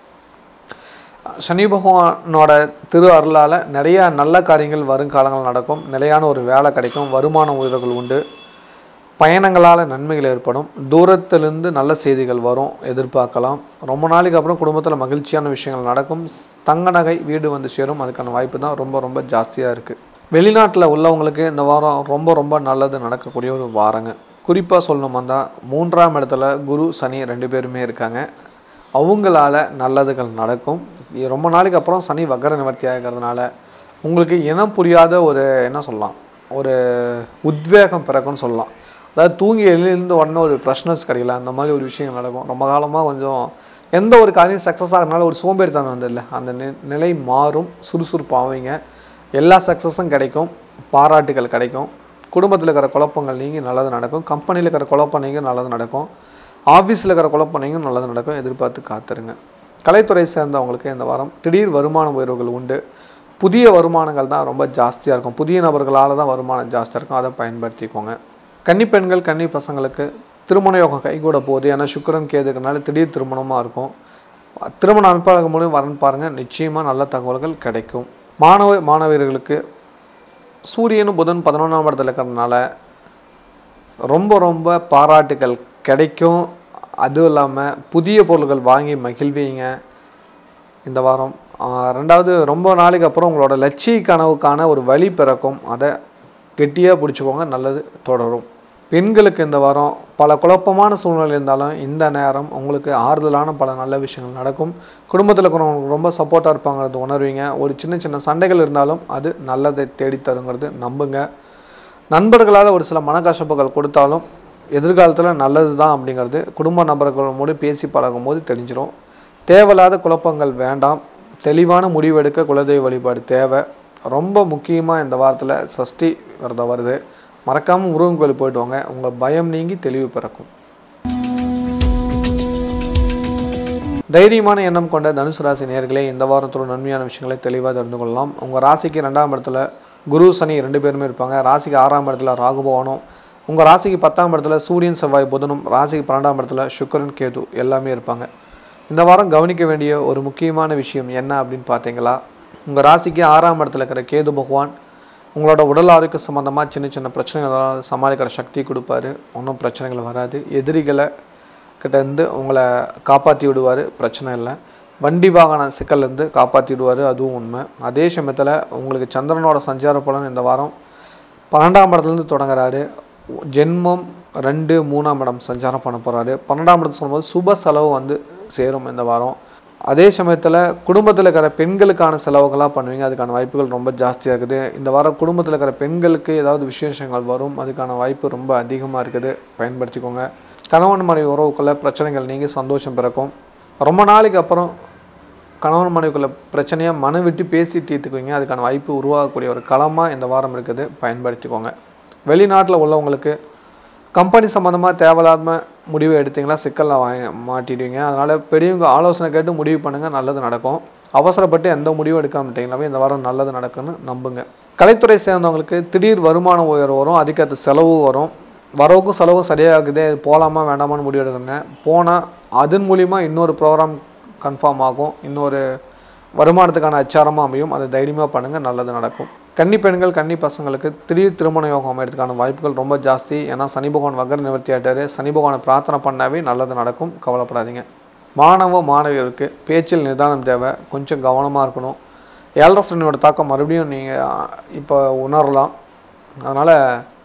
சனி பகவானோட திரு அருளால் நிறைய நல்ல காரியங்கள் வருங்காலங்கள் நடக்கும் நிலையான ஒரு வேலை கிடைக்கும் வருமான உயர்வுகள் உண்டு பயணங்களால் நன்மைகள் ஏற்படும் தூரத்திலிருந்து நல்ல செய்திகள் வரும் எதிர்பார்க்கலாம் ரொம்ப நாளைக்கு அப்புறம் குடும்பத்தில் மகிழ்ச்சியான விஷயங்கள் நடக்கும் தங்க நகை வீடு வந்து சேரும் அதுக்கான வாய்ப்பு தான் ரொம்ப ரொம்ப ஜாஸ்தியாக இருக்குது வெளிநாட்டில் உள்ளவங்களுக்கு இந்த வாரம் ரொம்ப ரொம்ப நல்லது நடக்கக்கூடிய ஒரு வாரங்க குறிப்பாக சொல்லணும் வந்தால் மூன்றாம் இடத்துல குரு சனி ரெண்டு பேருமே இருக்காங்க அவங்களால நல்லதுகள் நடக்கும் இ- ரொம்ப நாளைக்கு அப்புறம் சனி வக்கர நிவர்த்தி ஆகிறதுனால உங்களுக்கு இனம் புரியாத ஒரு என்ன சொல்லலாம் ஒரு உத்வேகம் பிறக்கும்னு சொல்லலாம் அதாவது தூங்கி எழுந்து உடனே ஒரு ஃப்ரெஷ்னஸ் கிடைக்கல அந்த மாதிரி ஒரு விஷயங்கள் நடக்கும் ரொம்ப காலமாக கொஞ்சம் எந்த ஒரு காரியம் சக்ஸஸ் ஆகிறனால ஒரு சோம்பேறித்தனம் வந்ததில்ல அந்த நி- நிலை மாறும் சுறுசுறுப்பாவீங்க எல்லா சக்ஸஸும் கிடைக்கும் பாராட்டுகள் கிடைக்கும் குடும்பத்தில் இருக்கிற குழப்பங்கள் நீங்கி நல்லது நடக்கும் கம்பெனியில் இருக்கிற குழப்பம் நீங்க நல்லது நடக்கும் ஆஃபீஸில் இருக்கிற குழப்பம் நீங்க நல்லது நடக்கும் எதிர்பார்த்து காத்துருங்க கலைத்துறை சேர்ந்தவங்களுக்கு இந்த வாரம் திடீர் வருமான உயர்வுகள் உண்டு புதிய வருமானங்கள் தான் ரொம்ப ஜாஸ்தியாக இருக்கும் புதிய நபர்களால் தான் வருமானம் ஜாஸ்தியாக இருக்கும் அதை பயன்படுத்திக்கோங்க கன்னி பெண்கள் கன்னி பசங்களுக்கு திருமண யோகம் கைகூட போகுது ஏன்னா சுக்கிரன் கேதுக்குனால திடீர் திருமணமாக இருக்கும் திருமண அனுப்பாளர்கள் மூலம் வரன்னு பாருங்கள் நிச்சயமாக நல்ல தகவல்கள் கிடைக்கும் மாணவ மாணவியர்களுக்கு சூரியனும் புதன் பதினொன்றாம் இடத்துல இருக்கிறதுனால ரொம்ப ரொம்ப பாராட்டுகள் கிடைக்கும் அதுவும் இல்லாமல் புதிய பொருள்கள் வாங்கி மகிழ்வீங்க இந்த வாரம் ஆஹ் ரெண்டாவது ரொம்ப நாளைக்கு அப்புறம் உங்களோட லட்சிய கனவுக்கான ஒரு வழி பிறக்கும் அதை கெட்டியாக பிடிச்சிக்கோங்க நல்லது தொடரும் பெண்களுக்கு இந்த வாரம் பல குழப்பமான சூழ்நிலை இருந்தாலும் இந்த நேரம் உங்களுக்கு ஆறுதலான பல நல்ல விஷயங்கள் நடக்கும் குடும்பத்தில் இருக்கிறவங்க ரொம்ப சப்போர்ட்டாக இருப்பாங்கிறது உணர்வீங்க ஒரு சின்ன சின்ன சண்டைகள் இருந்தாலும் அது நல்லதை தேடித் தருங்கிறது நம்புங்க நண்பர்களால் ஒரு சில மனக்கசப்புகள் கொடுத்தாலும் எதிர்காலத்தில் நல்லது தான் அப்படிங்கிறது குடும்ப நபர்களோடு பேசி பழகும்போது தெரிஞ்சிடும் தேவையில்லாத குழப்பங்கள் வேண்டாம் தெளிவான முடிவெடுக்க குலதெய்வ வழிபாடு தேவை ரொம்ப முக்கியமாக இந்த வாரத்தில் சஷ்டி விரதம் வருது மறக்காமல் முருகன் கோயில் போயிட்டு வாங்க உங்கள் பயம் நீங்கி தெளிவு பிறக்கும் தைரியமான எண்ணம் கொண்ட தனுசு ராசி நேர்களே இந்த வாரத்தோட நன்மையான விஷயங்களை தெளிவாக தெரிந்து கொள்ளலாம் உங்கள் ராசிக்கு ரெண்டாம் இடத்துல குரு சனி ரெண்டு பேருமே இருப்பாங்க ராசிக்கு ஆறாம் இடத்துல ராகு பகவானும் உங்கள் ராசிக்கு பத்தாம் இடத்துல சூரியன் செவ்வாய் புதனும் ராசிக்கு பன்னெண்டாம் இடத்துல சுக்கிரன் கேது எல்லாமே இருப்பாங்க இந்த வாரம் கவனிக்க வேண்டிய ஒரு முக்கியமான விஷயம் என்ன அப்படின்னு பார்த்தீங்களா உங்கள் ராசிக்கு ஆறாம் இடத்துல இருக்கிற கேது பகவான் உங்களோட உடல் ஆரோக்கியம் சம்மந்தமாக சின்ன சின்ன பிரச்சனைகளால் சமாளிக்கிற சக்தி கொடுப்பாரு ஒன்றும் பிரச்சனைகள் வராது எதிரிகளை கிட்ட இருந்து உங்களை காப்பாற்றி விடுவார் பிரச்சனை இல்லை வண்டி வாகன சிக்கல்லேருந்து காப்பாற்றி விடுவார் அதுவும் உண்மை அதே சமயத்தில் உங்களுக்கு சந்திரனோட சஞ்சார பலன் இந்த வாரம் பன்னெண்டாம் இடத்துலேருந்து தொடங்குறாரு ஜென்மம் ரெண்டு மூணாம் இடம் சஞ்சாரம் பண்ண போகிறாரு பன்னெண்டாம் இடத்து சொல்லும்போது சுப செலவு வந்து சேரும் இந்த வாரம் அதே சமயத்தில் குடும்பத்தில் இருக்கிற பெண்களுக்கான செலவுகளாக பண்ணுவீங்க அதுக்கான வாய்ப்புகள் ரொம்ப ஜாஸ்தியாக இருக்குது இந்த வாரம் குடும்பத்தில் இருக்கிற பெண்களுக்கு ஏதாவது விசேஷங்கள் வரும் அதுக்கான வாய்ப்பு ரொம்ப அதிகமாக இருக்குது பயன்படுத்திக்கோங்க கணவன் மனைவி உறவுக்குள்ள பிரச்சனைகள் நீங்கி சந்தோஷம் பிறக்கும் ரொம்ப நாளைக்கு அப்புறம் கணவன் மனைவிக்குள்ள பிரச்சனையாக மன விட்டு பேசி தீர்த்துக்குவீங்க அதுக்கான வாய்ப்பு உருவாகக்கூடிய ஒரு களமாக இந்த வாரம் இருக்குது பயன்படுத்திக்கோங்க வெளிநாட்டில் உள்ளவங்களுக்கு கம்பெனி சம்மந்தமாக தேவையில்லாம முடிவு எடுத்தீங்களா சிக்கலில் வாங்கி மாட்டிடுவீங்க அதனால் பெரியவங்க ஆலோசனை கேட்டு முடிவு பண்ணுங்கள் நல்லது நடக்கும் அவசரப்பட்டு எந்த முடிவும் எடுக்காமட்டீங்களாவே இந்த வாரம் நல்லது நடக்கும்னு நம்புங்க கலைத்துறை சேர்ந்தவங்களுக்கு திடீர் வருமான உயர்வு வரும் அதுக்கேற்ற செலவு வரும் வரவுக்கும் செலவும் சரியாகுது போகலாமா வேண்டாமான்னு முடிவு எடுக்கணுங்க போனால் அதன் மூலிமா இன்னொரு ப்ரோக்ராம் கன்ஃபார்ம் ஆகும் இன்னொரு வருமானத்துக்கான அச்சாரமாக அமையும் அதை தைரியமாக பண்ணுங்கள் நல்லது நடக்கும் கன்னி பெண்கள் கன்னி பசங்களுக்கு திடீர் திருமண யோகம் அமையறதுக்கான வாய்ப்புகள் ரொம்ப ஜாஸ்தி ஏன்னா சனி பகவான் வக்கர நிவர்த்தி ஆயிட்டாரு சனி பகவானை பிரார்த்தனை பண்ணாவே நல்லது நடக்கும் கவலைப்படாதீங்க மாணவ மாணவியருக்கு பேச்சில் நிதானம் தேவை கொஞ்சம் கவனமாக இருக்கணும் ஏழரை சனியோட தாக்கம் மறுபடியும் நீங்கள் இப்போ உணரலாம் அதனால்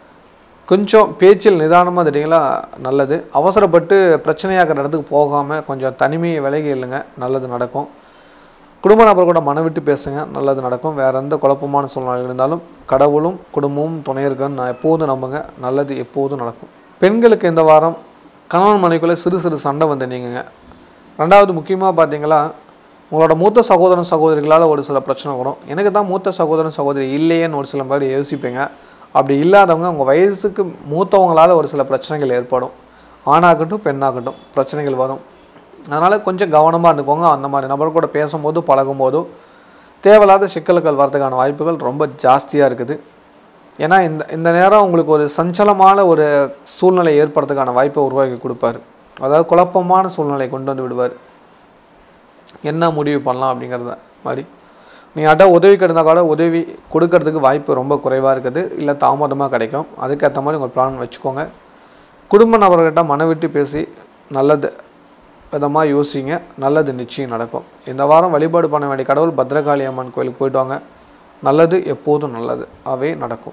கொஞ்சம் பேச்சில் நிதானமாக திட்டீங்களா நல்லது அவசரப்பட்டு பிரச்சனையாகிற இடத்துக்கு போகாமல் கொஞ்சம் தனிமையை விலகி இல்லைங்க நல்லது நடக்கும் குடும்ப நபர் கூட மனம் விட்டு பேசுங்க நல்லது நடக்கும் வேறு எந்த குழப்பமான சூழ்நிலை இருந்தாலும் கடவுளும் குடும்பமும் துணை இருக்குன்னு நான் எப்போதும் நம்புங்க நல்லது எப்போதும் நடக்கும் பெண்களுக்கு இந்த வாரம் கணவன் மனைக்குள்ளே சிறு சிறு சண்டை வந்து நீங்குங்க ரெண்டாவது முக்கியமாக பார்த்தீங்களா உங்களோட மூத்த சகோதரன் சகோதரிகளால் ஒரு சில பிரச்சனை வரும் எனக்கு தான் மூத்த சகோதரன் சகோதரி இல்லையேன்னு ஒரு சில பேர் யோசிப்பீங்க அப்படி இல்லாதவங்க உங்கள் வயசுக்கு மூத்தவங்களால் ஒரு சில பிரச்சனைகள் ஏற்படும் ஆணாகட்டும் பெண்ணாகட்டும் பிரச்சனைகள் வரும் அதனால் கொஞ்சம் கவனமாக இருந்துக்கோங்க அந்த மாதிரி நபர் கூட பேசும்போது பழகும்போதோ தேவையில்லாத சிக்கல்கள் வரதுக்கான வாய்ப்புகள் ரொம்ப ஜாஸ்தியாக இருக்குது ஏன்னா இந்த இந்த நேரம் உங்களுக்கு ஒரு சஞ்சலமான ஒரு சூழ்நிலை ஏற்படுறதுக்கான வாய்ப்பை உருவாக்கி கொடுப்பாரு அதாவது குழப்பமான சூழ்நிலை கொண்டு வந்து விடுவார் என்ன முடிவு பண்ணலாம் அப்படிங்கிறத மாதிரி நீ அட்ட உதவி கிடந்தா கூட உதவி கொடுக்கறதுக்கு வாய்ப்பு ரொம்ப குறைவாக இருக்குது இல்லை தாமதமாக கிடைக்கும் அதுக்கேற்ற மாதிரி உங்கள் பிளான் வச்சுக்கோங்க குடும்ப நபர்கிட்ட மனவிட்டு பேசி நல்லது விதமாக யோசிங்க நல்லது நிச்சயம் நடக்கும் இந்த வாரம் வழிபாடு பண்ண வேண்டிய கடவுள் பத்ரகாளி அம்மன் கோயிலுக்கு போயிட்டு வாங்க நல்லது எப்போதும் நல்லது அவே நடக்கும்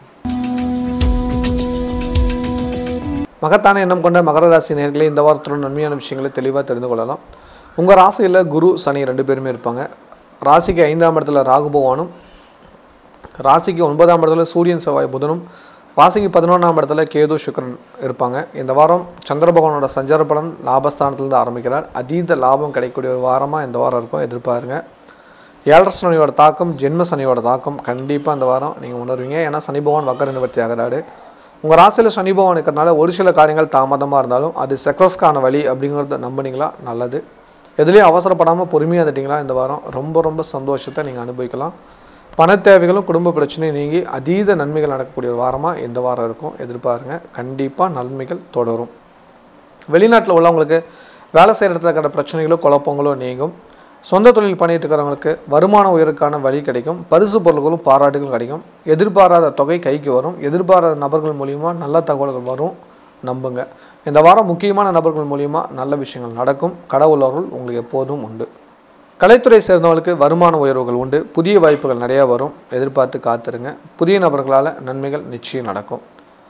மகத்தான எண்ணம் கொண்ட மகர ராசி நேர்களே இந்த வாரத்தோட நன்மையான விஷயங்களை தெளிவாக தெரிந்து கொள்ளலாம் உங்கள் ராசியில் குரு சனி ரெண்டு பேருமே இருப்பாங்க ராசிக்கு ஐந்தாம் இடத்துல ராகு பகவானும் ராசிக்கு ஒன்பதாம் இடத்துல சூரியன் செவ்வாய் புதனும் ராசிக்கு பதினொன்றாம் இடத்துல கேது சுக்கரன் இருப்பாங்க இந்த வாரம் சந்திர பகவானோட சஞ்சார பலன் லாபஸ்தானத்துலேருந்து ஆரம்பிக்கிறார் அதீத லாபம் கிடைக்கக்கூடிய ஒரு வாரமாக இந்த வாரம் இருக்கும் எதிர்பாருங்க ஏழரை சனியோட தாக்கம் ஜென்ம சனியோட தாக்கம் கண்டிப்பாக இந்த வாரம் நீங்கள் உணர்வீங்க ஏன்னா சனி பகவான் வக்கர நிவர்த்தி ஆகிறாரு உங்கள் ராசியில் சனி பகவான் இருக்கிறனால ஒரு சில காரியங்கள் தாமதமாக இருந்தாலும் அது சக்ஸஸ்க்கான வழி அப்படிங்கிறத நம்பினீங்களா நல்லது எதுலேயும் அவசரப்படாமல் பொறுமையாக இருந்துட்டிங்களா இந்த வாரம் ரொம்ப ரொம்ப சந்தோஷத்தை நீங்கள் அனுபவிக்கலாம் பண தேவைகளும் குடும்ப பிரச்சனையும் நீங்கி அதீத நன்மைகள் நடக்கக்கூடிய ஒரு வாரமாக இந்த வாரம் இருக்கும் எதிர்பாருங்க கண்டிப்பாக நன்மைகள் தொடரும் வெளிநாட்டில் உள்ளவங்களுக்கு வேலை செய்கிற இடத்துல இருக்கிற பிரச்சனைகளோ குழப்பங்களோ நீங்கும் சொந்த தொழில் பண்ணிட்டு இருக்கிறவங்களுக்கு வருமான உயருக்கான வழி கிடைக்கும் பரிசு பொருட்களும் பாராட்டுகள் கிடைக்கும் எதிர்பாராத தொகை கைக்கு வரும் எதிர்பாராத நபர்கள் மூலிமா நல்ல தகவல்கள் வரும் நம்புங்க இந்த வாரம் முக்கியமான நபர்கள் மூலிமா நல்ல விஷயங்கள் நடக்கும் கடவுள் அருள் உங்களுக்கு எப்போதும் உண்டு கலைத்துறை சேர்ந்தவங்களுக்கு வருமான உயர்வுகள் உண்டு புதிய வாய்ப்புகள் நிறையா வரும் எதிர்பார்த்து காத்துருங்க புதிய நபர்களால் நன்மைகள் நிச்சயம் நடக்கும்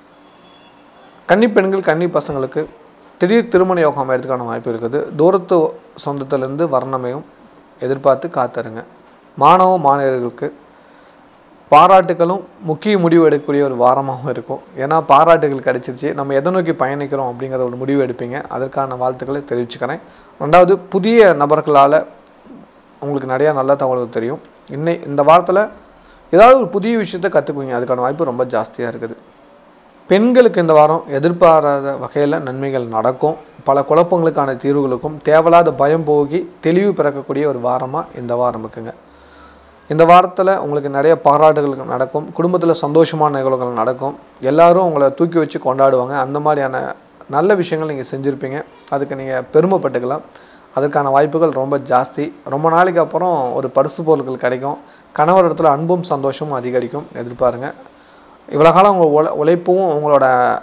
கன்னி பெண்கள் கன்னி பசங்களுக்கு திடீர் திருமண யோகம் அமையறதுக்கான வாய்ப்பு இருக்குது தூரத்து சொந்தத்திலேருந்து வர்ணமையும் எதிர்பார்த்து காத்துருங்க மாணவ மாணவர்களுக்கு பாராட்டுகளும் முக்கிய முடிவு எடுக்கக்கூடிய ஒரு வாரமாகவும் இருக்கும் ஏன்னா பாராட்டுகள் கிடைச்சிருச்சு நம்ம எதை நோக்கி பயணிக்கிறோம் அப்படிங்கிற ஒரு முடிவு எடுப்பீங்க அதற்கான வாழ்த்துக்களை தெரிவிச்சுக்கிறேன் ரெண்டாவது புதிய நபர்களால் உங்களுக்கு நிறையா நல்ல தகவல்கள் தெரியும் இன்னை இந்த வாரத்தில் ஏதாவது ஒரு புதிய விஷயத்தை கற்றுக்குவீங்க அதுக்கான வாய்ப்பு ரொம்ப ஜாஸ்தியாக இருக்குது பெண்களுக்கு இந்த வாரம் எதிர்பாராத வகையில் நன்மைகள் நடக்கும் பல குழப்பங்களுக்கான தீர்வுகளுக்கும் தேவையில்லாத பயம் போகி தெளிவு பிறக்கக்கூடிய ஒரு வாரமாக இந்த வாரம் இருக்குங்க இந்த வாரத்தில் உங்களுக்கு நிறைய பாராட்டுகள் நடக்கும் குடும்பத்தில் சந்தோஷமான நிகழ்வுகள் நடக்கும் எல்லாரும் உங்களை தூக்கி வச்சு கொண்டாடுவாங்க அந்த மாதிரியான நல்ல விஷயங்கள் நீங்கள் செஞ்சுருப்பீங்க அதுக்கு நீங்கள் பெருமைப்பட்டுக்கலாம் அதுக்கான வாய்ப்புகள் ரொம்ப ஜாஸ்தி ரொம்ப நாளைக்கு அப்புறம் ஒரு பரிசு பொருட்கள் கிடைக்கும் கணவர் இடத்துல அன்பும் சந்தோஷமும் அதிகரிக்கும் எதிர்பாருங்க இவ்வளோ காலம் உங்கள் உழை உழைப்பும் உங்களோட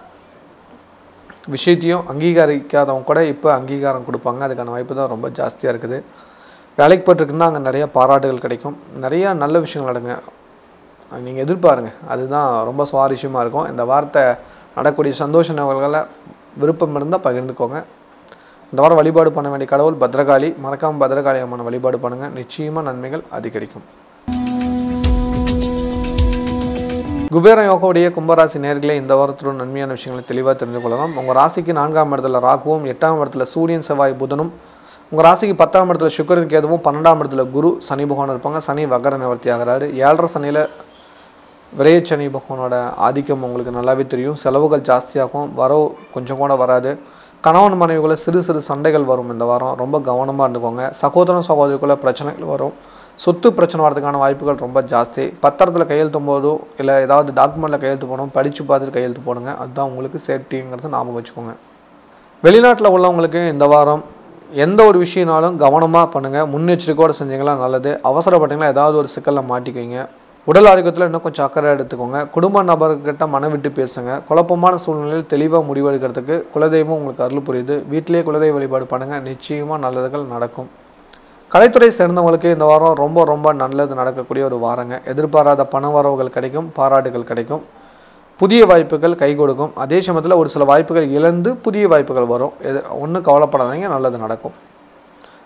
விஷயத்தையும் அங்கீகரிக்காதவங்க கூட இப்போ அங்கீகாரம் கொடுப்பாங்க அதுக்கான வாய்ப்பு தான் ரொம்ப ஜாஸ்தியாக இருக்குது வேலைக்கு போட்டிருக்குன்னா அங்கே நிறைய பாராட்டுகள் கிடைக்கும் நிறையா நல்ல விஷயங்கள் நடங்க நீங்கள் எதிர்பாருங்க அதுதான் ரொம்ப சுவாரஸ்யமாக இருக்கும் இந்த வார்த்தை நடக்கூடிய சந்தோஷ நிகழ்வுகளை விருப்பம் இருந்தால் பகிர்ந்துக்கோங்க இந்த வாரம் வழிபாடு பண்ண வேண்டிய கடவுள் பத்ரகாளி மறக்காமல் பத்ரகாளி அம்மனை வழிபாடு பண்ணுங்கள் நிச்சயமாக நன்மைகள் அதிகரிக்கும் குபேர யோகோடைய கும்பராசி நேர்களே இந்த வாரத்துடன் நன்மையான விஷயங்களை தெளிவாக தெரிந்து கொள்ளலாம் உங்கள் ராசிக்கு நான்காம் இடத்துல ராகுவும் எட்டாம் இடத்துல சூரியன் செவ்வாய் புதனும் உங்கள் ராசிக்கு பத்தாம் இடத்துல சுக்கரன் கேதுவும் பன்னெண்டாம் இடத்துல குரு சனி பகவான் இருப்பாங்க சனி வகர நிவர்த்தி ஆகிறாரு ஏழரை சனியில் விரைய சனி பகவானோட ஆதிக்கம் உங்களுக்கு நல்லாவே தெரியும் செலவுகள் ஜாஸ்தியாகும் வரவு கொஞ்சம் கூட வராது கணவன் மனைவிக்குள்ள சிறு சிறு சண்டைகள் வரும் இந்த வாரம் ரொம்ப கவனமாக இருந்துக்கோங்க சகோதரன் சகோதரிக்குள்ள பிரச்சனைகள் வரும் சொத்து பிரச்சனை வரதுக்கான வாய்ப்புகள் ரொம்ப ஜாஸ்தி பத்திரத்தில் கையெழுத்தும் போதோ இல்லை ஏதாவது டாக்குமெண்ட்டில் கையெழுத்து போடணும் படித்து பார்த்துட்டு கையெழுத்து போடுங்க அதுதான் உங்களுக்கு சேஃப்டிங்கிறத ஞாபகம் வச்சுக்கோங்க வெளிநாட்டில் உள்ளவங்களுக்கு இந்த வாரம் எந்த ஒரு விஷயம்னாலும் கவனமாக பண்ணுங்கள் முன்னெச்சரிக்கையோடு செஞ்சீங்களா நல்லது அவசரப்பட்டீங்களா ஏதாவது ஒரு சிக்கலில் மாட்டிக்குவீங்க உடல் ஆரோக்கியத்தில் இன்னும் கொஞ்சம் அக்கறை எடுத்துக்கோங்க குடும்ப நபர்கிட்ட மன விட்டு பேசுங்க குழப்பமான சூழ்நிலையில் தெளிவாக முடிவெடுக்கிறதுக்கு குலதெய்வம் உங்களுக்கு அருள் புரியுது வீட்டிலேயே குலதெய்வ வழிபாடு பண்ணுங்கள் நிச்சயமாக நல்லதுகள் நடக்கும் கலைத்துறை சேர்ந்தவங்களுக்கு இந்த வாரம் ரொம்ப ரொம்ப நல்லது நடக்கக்கூடிய ஒரு வாரங்க எதிர்பாராத பண வரவுகள் கிடைக்கும் பாராட்டுகள் கிடைக்கும் புதிய வாய்ப்புகள் கை கொடுக்கும் அதே சமயத்தில் ஒரு சில வாய்ப்புகள் இழந்து புதிய வாய்ப்புகள் வரும் எது ஒன்றும் கவலைப்படாதீங்க நல்லது நடக்கும்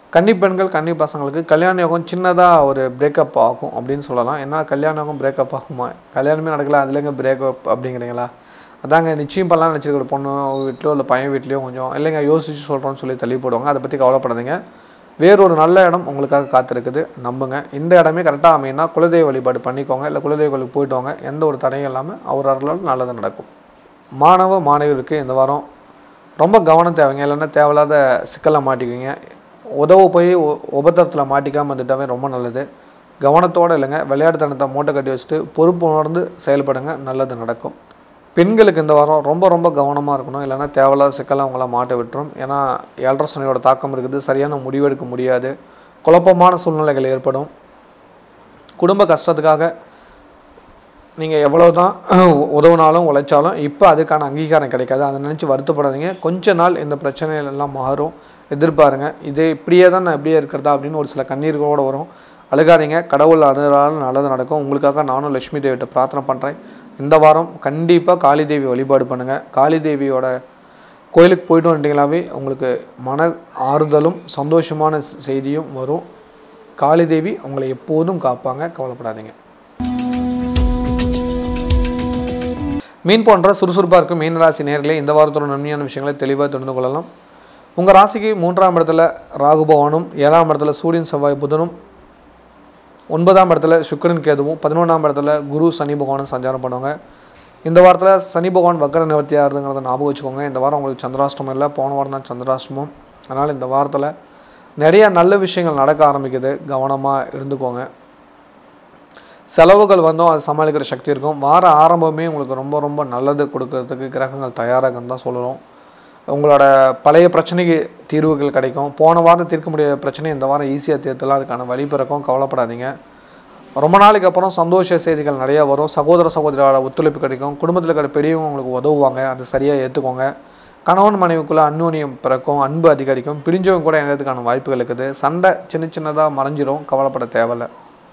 கன்னி பெண்கள் கன்னி பசங்களுக்கு கல்யாண யோகம் சின்னதாக ஒரு பிரேக்கப் ஆகும் அப்படின்னு சொல்லலாம் என்ன கல்யாண யோகம் பிரேக்கப் ஆகுமா கல்யாணமே நடக்கல அதுலேங்க பிரேக்கப் அப்படிங்கிறீங்களா அதாங்க நிச்சயம் பண்ணலாம் நினச்சிருக்கிற பொண்ணு வீட்டிலோ இல்லை பையன் வீட்லேயோ கொஞ்சம் இல்லைங்க யோசிச்சு சொல்கிறோன்னு சொல்லி தள்ளி போடுவாங்க அதை பற்றி கவலைப்படாதீங்க வேறொரு நல்ல இடம் உங்களுக்காக காத்திருக்குது நம்புங்க இந்த இடமே கரெக்டாக அமையினா குலதெய்வ வழிபாடு பண்ணிக்கோங்க இல்லை குலதெய்வ கோயிலுக்கு போயிட்டு வாங்க எந்த ஒரு தடையும் இல்லாமல் அவர் அருளால் நல்லது நடக்கும் மாணவ மாணவியருக்கு இந்த வாரம் ரொம்ப கவனம் தேவைங்க இல்லைன்னா தேவையில்லாத சிக்கலை மாட்டிக்குவீங்க உதவ போய் உ- உபத்திரத்தில் மாட்டிக்காமல் இருந்துட்டாவே ரொம்ப நல்லது கவனத்தோடு இல்லைங்க விளையாட்டுத்தனத்தை மூட்டை கட்டி வச்சுட்டு பொறுப்பு உணர்ந்து செயல்படுங்க நல்லது நடக்கும் பெண்களுக்கு இந்த வாரம் ரொம்ப ரொம்ப கவனமாக இருக்கணும் இல்லைன்னா தேவையில்லாத சிக்கலை அவங்கள மாட்ட விட்டுரும் ஏன்னா ஏழரை சனியோட தாக்கம் இருக்குது சரியான முடிவெடுக்க முடியாது குழப்பமான சூழ்நிலைகள் ஏற்படும் குடும்ப கஷ்டத்துக்காக நீங்கள் எவ்வளோ தான் உதவுனாலும் உழைச்சாலும் இப்போ அதுக்கான அங்கீகாரம் கிடைக்காது அதை நினச்சி வருத்தப்படாதீங்க கொஞ்ச நாள் இந்த பிரச்சனைகள் எல்லாம் மாறும் எதிர்பாருங்க இது இப்படியே தான் நான் இப்படியே இருக்கிறதா அப்படின்னு ஒரு சில கண்ணீர்களோடு வரும் அழுகாதீங்க கடவுள் அனுரால் நல்லது நடக்கும் உங்களுக்காக நானும் லட்சுமி தேவிட்ட பிரார்த்தனை பண்ணுறேன் இந்த வாரம் கண்டிப்பாக காளி தேவி வழிபாடு பண்ணுங்கள் காளி தேவியோட கோயிலுக்கு போயிட்டு வந்துட்டீங்களாவே உங்களுக்கு மன ஆறுதலும் சந்தோஷமான செய்தியும் வரும் காளி தேவி உங்களை எப்போதும் காப்பாங்க கவலைப்படாதீங்க மீன் போன்ற சுறுசுறுப்பாக இருக்கும் மீன ராசி நேர்களே இந்த வாரத்தோட நன்மையான விஷயங்களை தெளிவாக தெரிந்து கொள்ளலாம் உங்கள் ராசிக்கு மூன்றாம் இடத்துல ராகு பகவானும் ஏழாம் இடத்துல சூரியன் செவ்வாய் புதனும் ஒன்பதாம் இடத்துல சுக்கிரன் கேதுவும் பதினொன்றாம் இடத்துல குரு சனி பகவானும் சஞ்சாரம் பண்ணுவாங்க இந்த வாரத்தில் சனி பகவான் வக்கர நிவர்த்தி ஆகுதுங்கிறத ஞாபகம் வச்சுக்கோங்க இந்த வாரம் உங்களுக்கு சந்திராஷ்டமம் இல்லை போன வாரம் தான் சந்திராஷ்டமம் அதனால் இந்த வாரத்தில் நிறைய நல்ல விஷயங்கள் நடக்க ஆரம்பிக்குது கவனமாக இருந்துக்கோங்க செலவுகள் வந்தும் அது சமாளிக்கிற சக்தி இருக்கும் வார ஆரம்பமே உங்களுக்கு ரொம்ப ரொம்ப நல்லது கொடுக்கறதுக்கு கிரகங்கள் தயாராகன்னு தான் சொல்லணும் உங்களோட பழைய பிரச்சனைக்கு தீர்வுகள் கிடைக்கும் போன வாரம் தீர்க்க முடியாத பிரச்சனை இந்த வாரம் ஈஸியாக தீர்த்தலாம் அதுக்கான வழி பிறக்கும் கவலைப்படாதீங்க ரொம்ப நாளைக்கு அப்புறம் சந்தோஷ செய்திகள் நிறையா வரும் சகோதர சகோதரியோட ஒத்துழைப்பு கிடைக்கும் குடும்பத்தில் இருக்கிற பெரியவங்க உங்களுக்கு உதவுவாங்க அதை சரியாக ஏற்றுக்கோங்க கணவன் மனைவிக்குள்ளே அந்யோன்யம் பிறக்கும் அன்பு அதிகரிக்கும் பிரிஞ்சவங்க கூட இணையத்துக்கான வாய்ப்புகள் இருக்குது சண்டை சின்ன சின்னதாக மறைஞ்சிரும் கவலைப்பட தேவையில்லை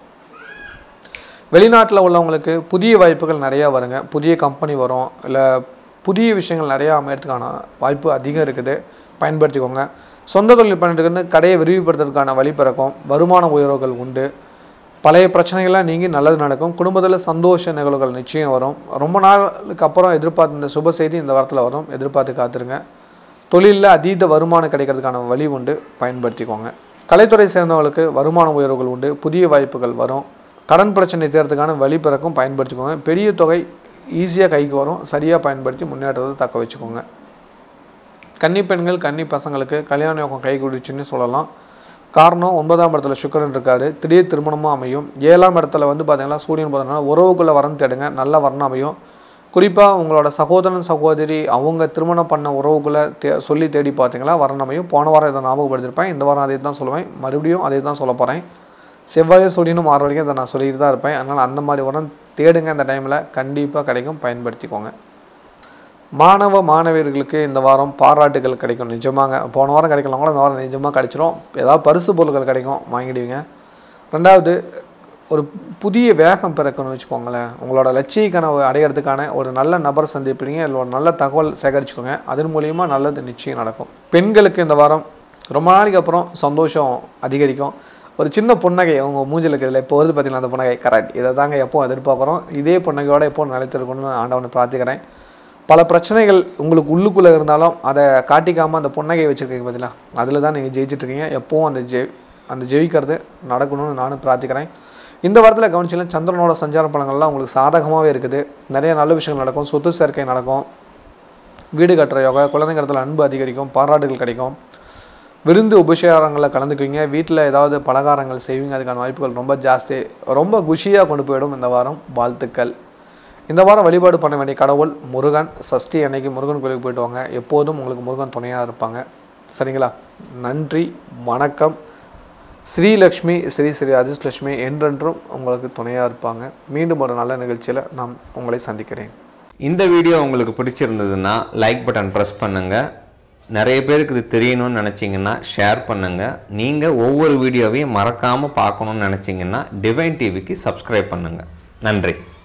வெளிநாட்டில் உள்ளவங்களுக்கு புதிய வாய்ப்புகள் நிறையா வருங்க புதிய கம்பெனி வரும் இல்லை புதிய விஷயங்கள் நிறையா அமையறதுக்கான வாய்ப்பு அதிகம் இருக்குது பயன்படுத்திக்கோங்க சொந்த தொழில் பண்ணிட்டு இருந்து கடையை விரிவுபடுத்துறதுக்கான வழி பிறக்கும் வருமான உயர்வுகள் உண்டு பழைய பிரச்சனைகள்லாம் நீங்கி நல்லது நடக்கும் குடும்பத்தில் சந்தோஷ நிகழ்வுகள் நிச்சயம் வரும் ரொம்ப நாளுக்கு அப்புறம் எதிர்பார்த்த இந்த சுப செய்தி இந்த வாரத்தில் வரும் எதிர்பார்த்து காத்துருங்க தொழிலில் அதீத வருமானம் கிடைக்கிறதுக்கான வழி உண்டு பயன்படுத்திக்கோங்க கலைத்துறை சேர்ந்தவங்களுக்கு வருமான உயர்வுகள் உண்டு புதிய வாய்ப்புகள் வரும் கடன் பிரச்சனை தீர்றதுக்கான வழி பிறக்கும் பயன்படுத்திக்கோங்க பெரிய தொகை ஈஸியாக கைக்கு வரும் சரியாக பயன்படுத்தி முன்னேற்றத்தை தக்க வச்சுக்கோங்க கன்னி பெண்கள் கன்னி பசங்களுக்கு கல்யாண யோகம் கை குடிச்சுன்னு சொல்லலாம் காரணம் ஒன்பதாம் இடத்துல சுக்கிரன் இருக்காரு திடீர் திருமணமாக அமையும் ஏழாம் இடத்துல வந்து பார்த்தீங்கன்னா சூரியன் போகிறதுனால உறவுக்குள்ளே வரன் தேடுங்க நல்ல வரணும் அமையும் குறிப்பாக உங்களோட சகோதரன் சகோதரி அவங்க திருமணம் பண்ண உறவுக்குள்ளே தே சொல்லி தேடி பார்த்தீங்களா வரன் அமையும் போன வாரம் இதை ஞாபகப்படுத்திருப்பேன் இந்த வாரம் அதே தான் சொல்லுவேன் மறுபடியும் அதே தான் சொல்ல போகிறேன் செவ்வாயை சூரியனும் மாற வரைக்கும் இதை நான் சொல்லிட்டு தான் இருப்பேன் அதனால் அந்த மாதிரி உரம் தேடுங்க இந்த டைமில் கண்டிப்பாக கிடைக்கும் பயன்படுத்திக்கோங்க மாணவ மாணவியர்களுக்கு இந்த வாரம் பாராட்டுகள் கிடைக்கும் நிஜமாங்க போன வாரம் கிடைக்கலாம் கூட இந்த வாரம் நிஜமாக கிடைச்சிரும் ஏதாவது பரிசு பொருட்கள் கிடைக்கும் வாங்கிடுவீங்க ரெண்டாவது ஒரு புதிய வேகம் பிறக்கணும்னு வச்சுக்கோங்களேன் உங்களோட லட்சிய கனவு அடையிறதுக்கான ஒரு நல்ல நபர் சந்திப்பீங்க இல்லை ஒரு நல்ல தகவல் சேகரிச்சுக்கோங்க அதன் மூலியமா நல்லது நிச்சயம் நடக்கும் பெண்களுக்கு இந்த வாரம் ரொம்ப நாளைக்கு அப்புறம் சந்தோஷம் அதிகரிக்கும் ஒரு சின்ன புன்னகை உங்க மூஞ்சில் இருக்கிறதுல இப்போ வருது பார்த்தீங்களா அந்த புன்னகை கரெக்ட் இதை தாங்க எப்போ எதிர்பார்க்குறோம் இதே புன்னகையோட எப்போ நிலைத்திருக்கணும்னு ஆண்டவனை பிரார்த்திக்கிறேன் பல பிரச்சனைகள் உங்களுக்கு உள்ளுக்குள்ளே இருந்தாலும் அதை காட்டிக்காமல் அந்த புன்னகையை வச்சுருக்கீங்க பார்த்தீங்களா அதில் தான் நீங்கள் ஜெயிச்சிட்ருக்கீங்க எப்போவும் அந்த ஜெய் அந்த ஜெயிக்கிறது நடக்கணும்னு நானும் பிரார்த்திக்கிறேன் இந்த வாரத்தில் கவனிச்சிங்கன்னா சந்திரனோட சஞ்சார பலங்கள்லாம் உங்களுக்கு சாதகமாகவே இருக்குது நிறைய நல்ல விஷயங்கள் நடக்கும் சொத்து சேர்க்கை நடக்கும் வீடு கட்டுற யோகா குழந்தைங்க இடத்துல அன்பு அதிகரிக்கும் பாராட்டுகள் கிடைக்கும் விருந்து உபசாரங்களில் கலந்துக்குவீங்க வீட்டில் ஏதாவது பலகாரங்கள் செய்வீங்க அதுக்கான வாய்ப்புகள் ரொம்ப ஜாஸ்தி ரொம்ப குஷியாக கொண்டு போயிடும் இந்த வாரம் வாழ்த்துக்கள் இந்த வாரம் வழிபாடு பண்ண வேண்டிய கடவுள் முருகன் சஷ்டி அன்னைக்கு முருகன் கோயிலுக்கு போயிட்டு வாங்க எப்போதும் உங்களுக்கு முருகன் துணையாக இருப்பாங்க சரிங்களா நன்றி வணக்கம் ஸ்ரீலக்ஷ்மி ஸ்ரீ ஸ்ரீ அதிர்ஷ்லட்சுமி என்றென்றும் உங்களுக்கு துணையாக இருப்பாங்க மீண்டும் ஒரு நல்ல நிகழ்ச்சியில் நான் உங்களை சந்திக்கிறேன் இந்த வீடியோ உங்களுக்கு பிடிச்சிருந்ததுன்னா லைக் பட்டன் ப்ரெஸ் பண்ணுங்கள் நிறைய பேருக்கு இது தெரியணும்னு நினச்சிங்கன்னா ஷேர் பண்ணுங்கள் நீங்கள் ஒவ்வொரு வீடியோவையும் மறக்காமல் பார்க்கணும்னு நினச்சிங்கன்னா டிவைன் டிவிக்கு சப்ஸ்கிரைப் பண்ணுங்கள் நன்றி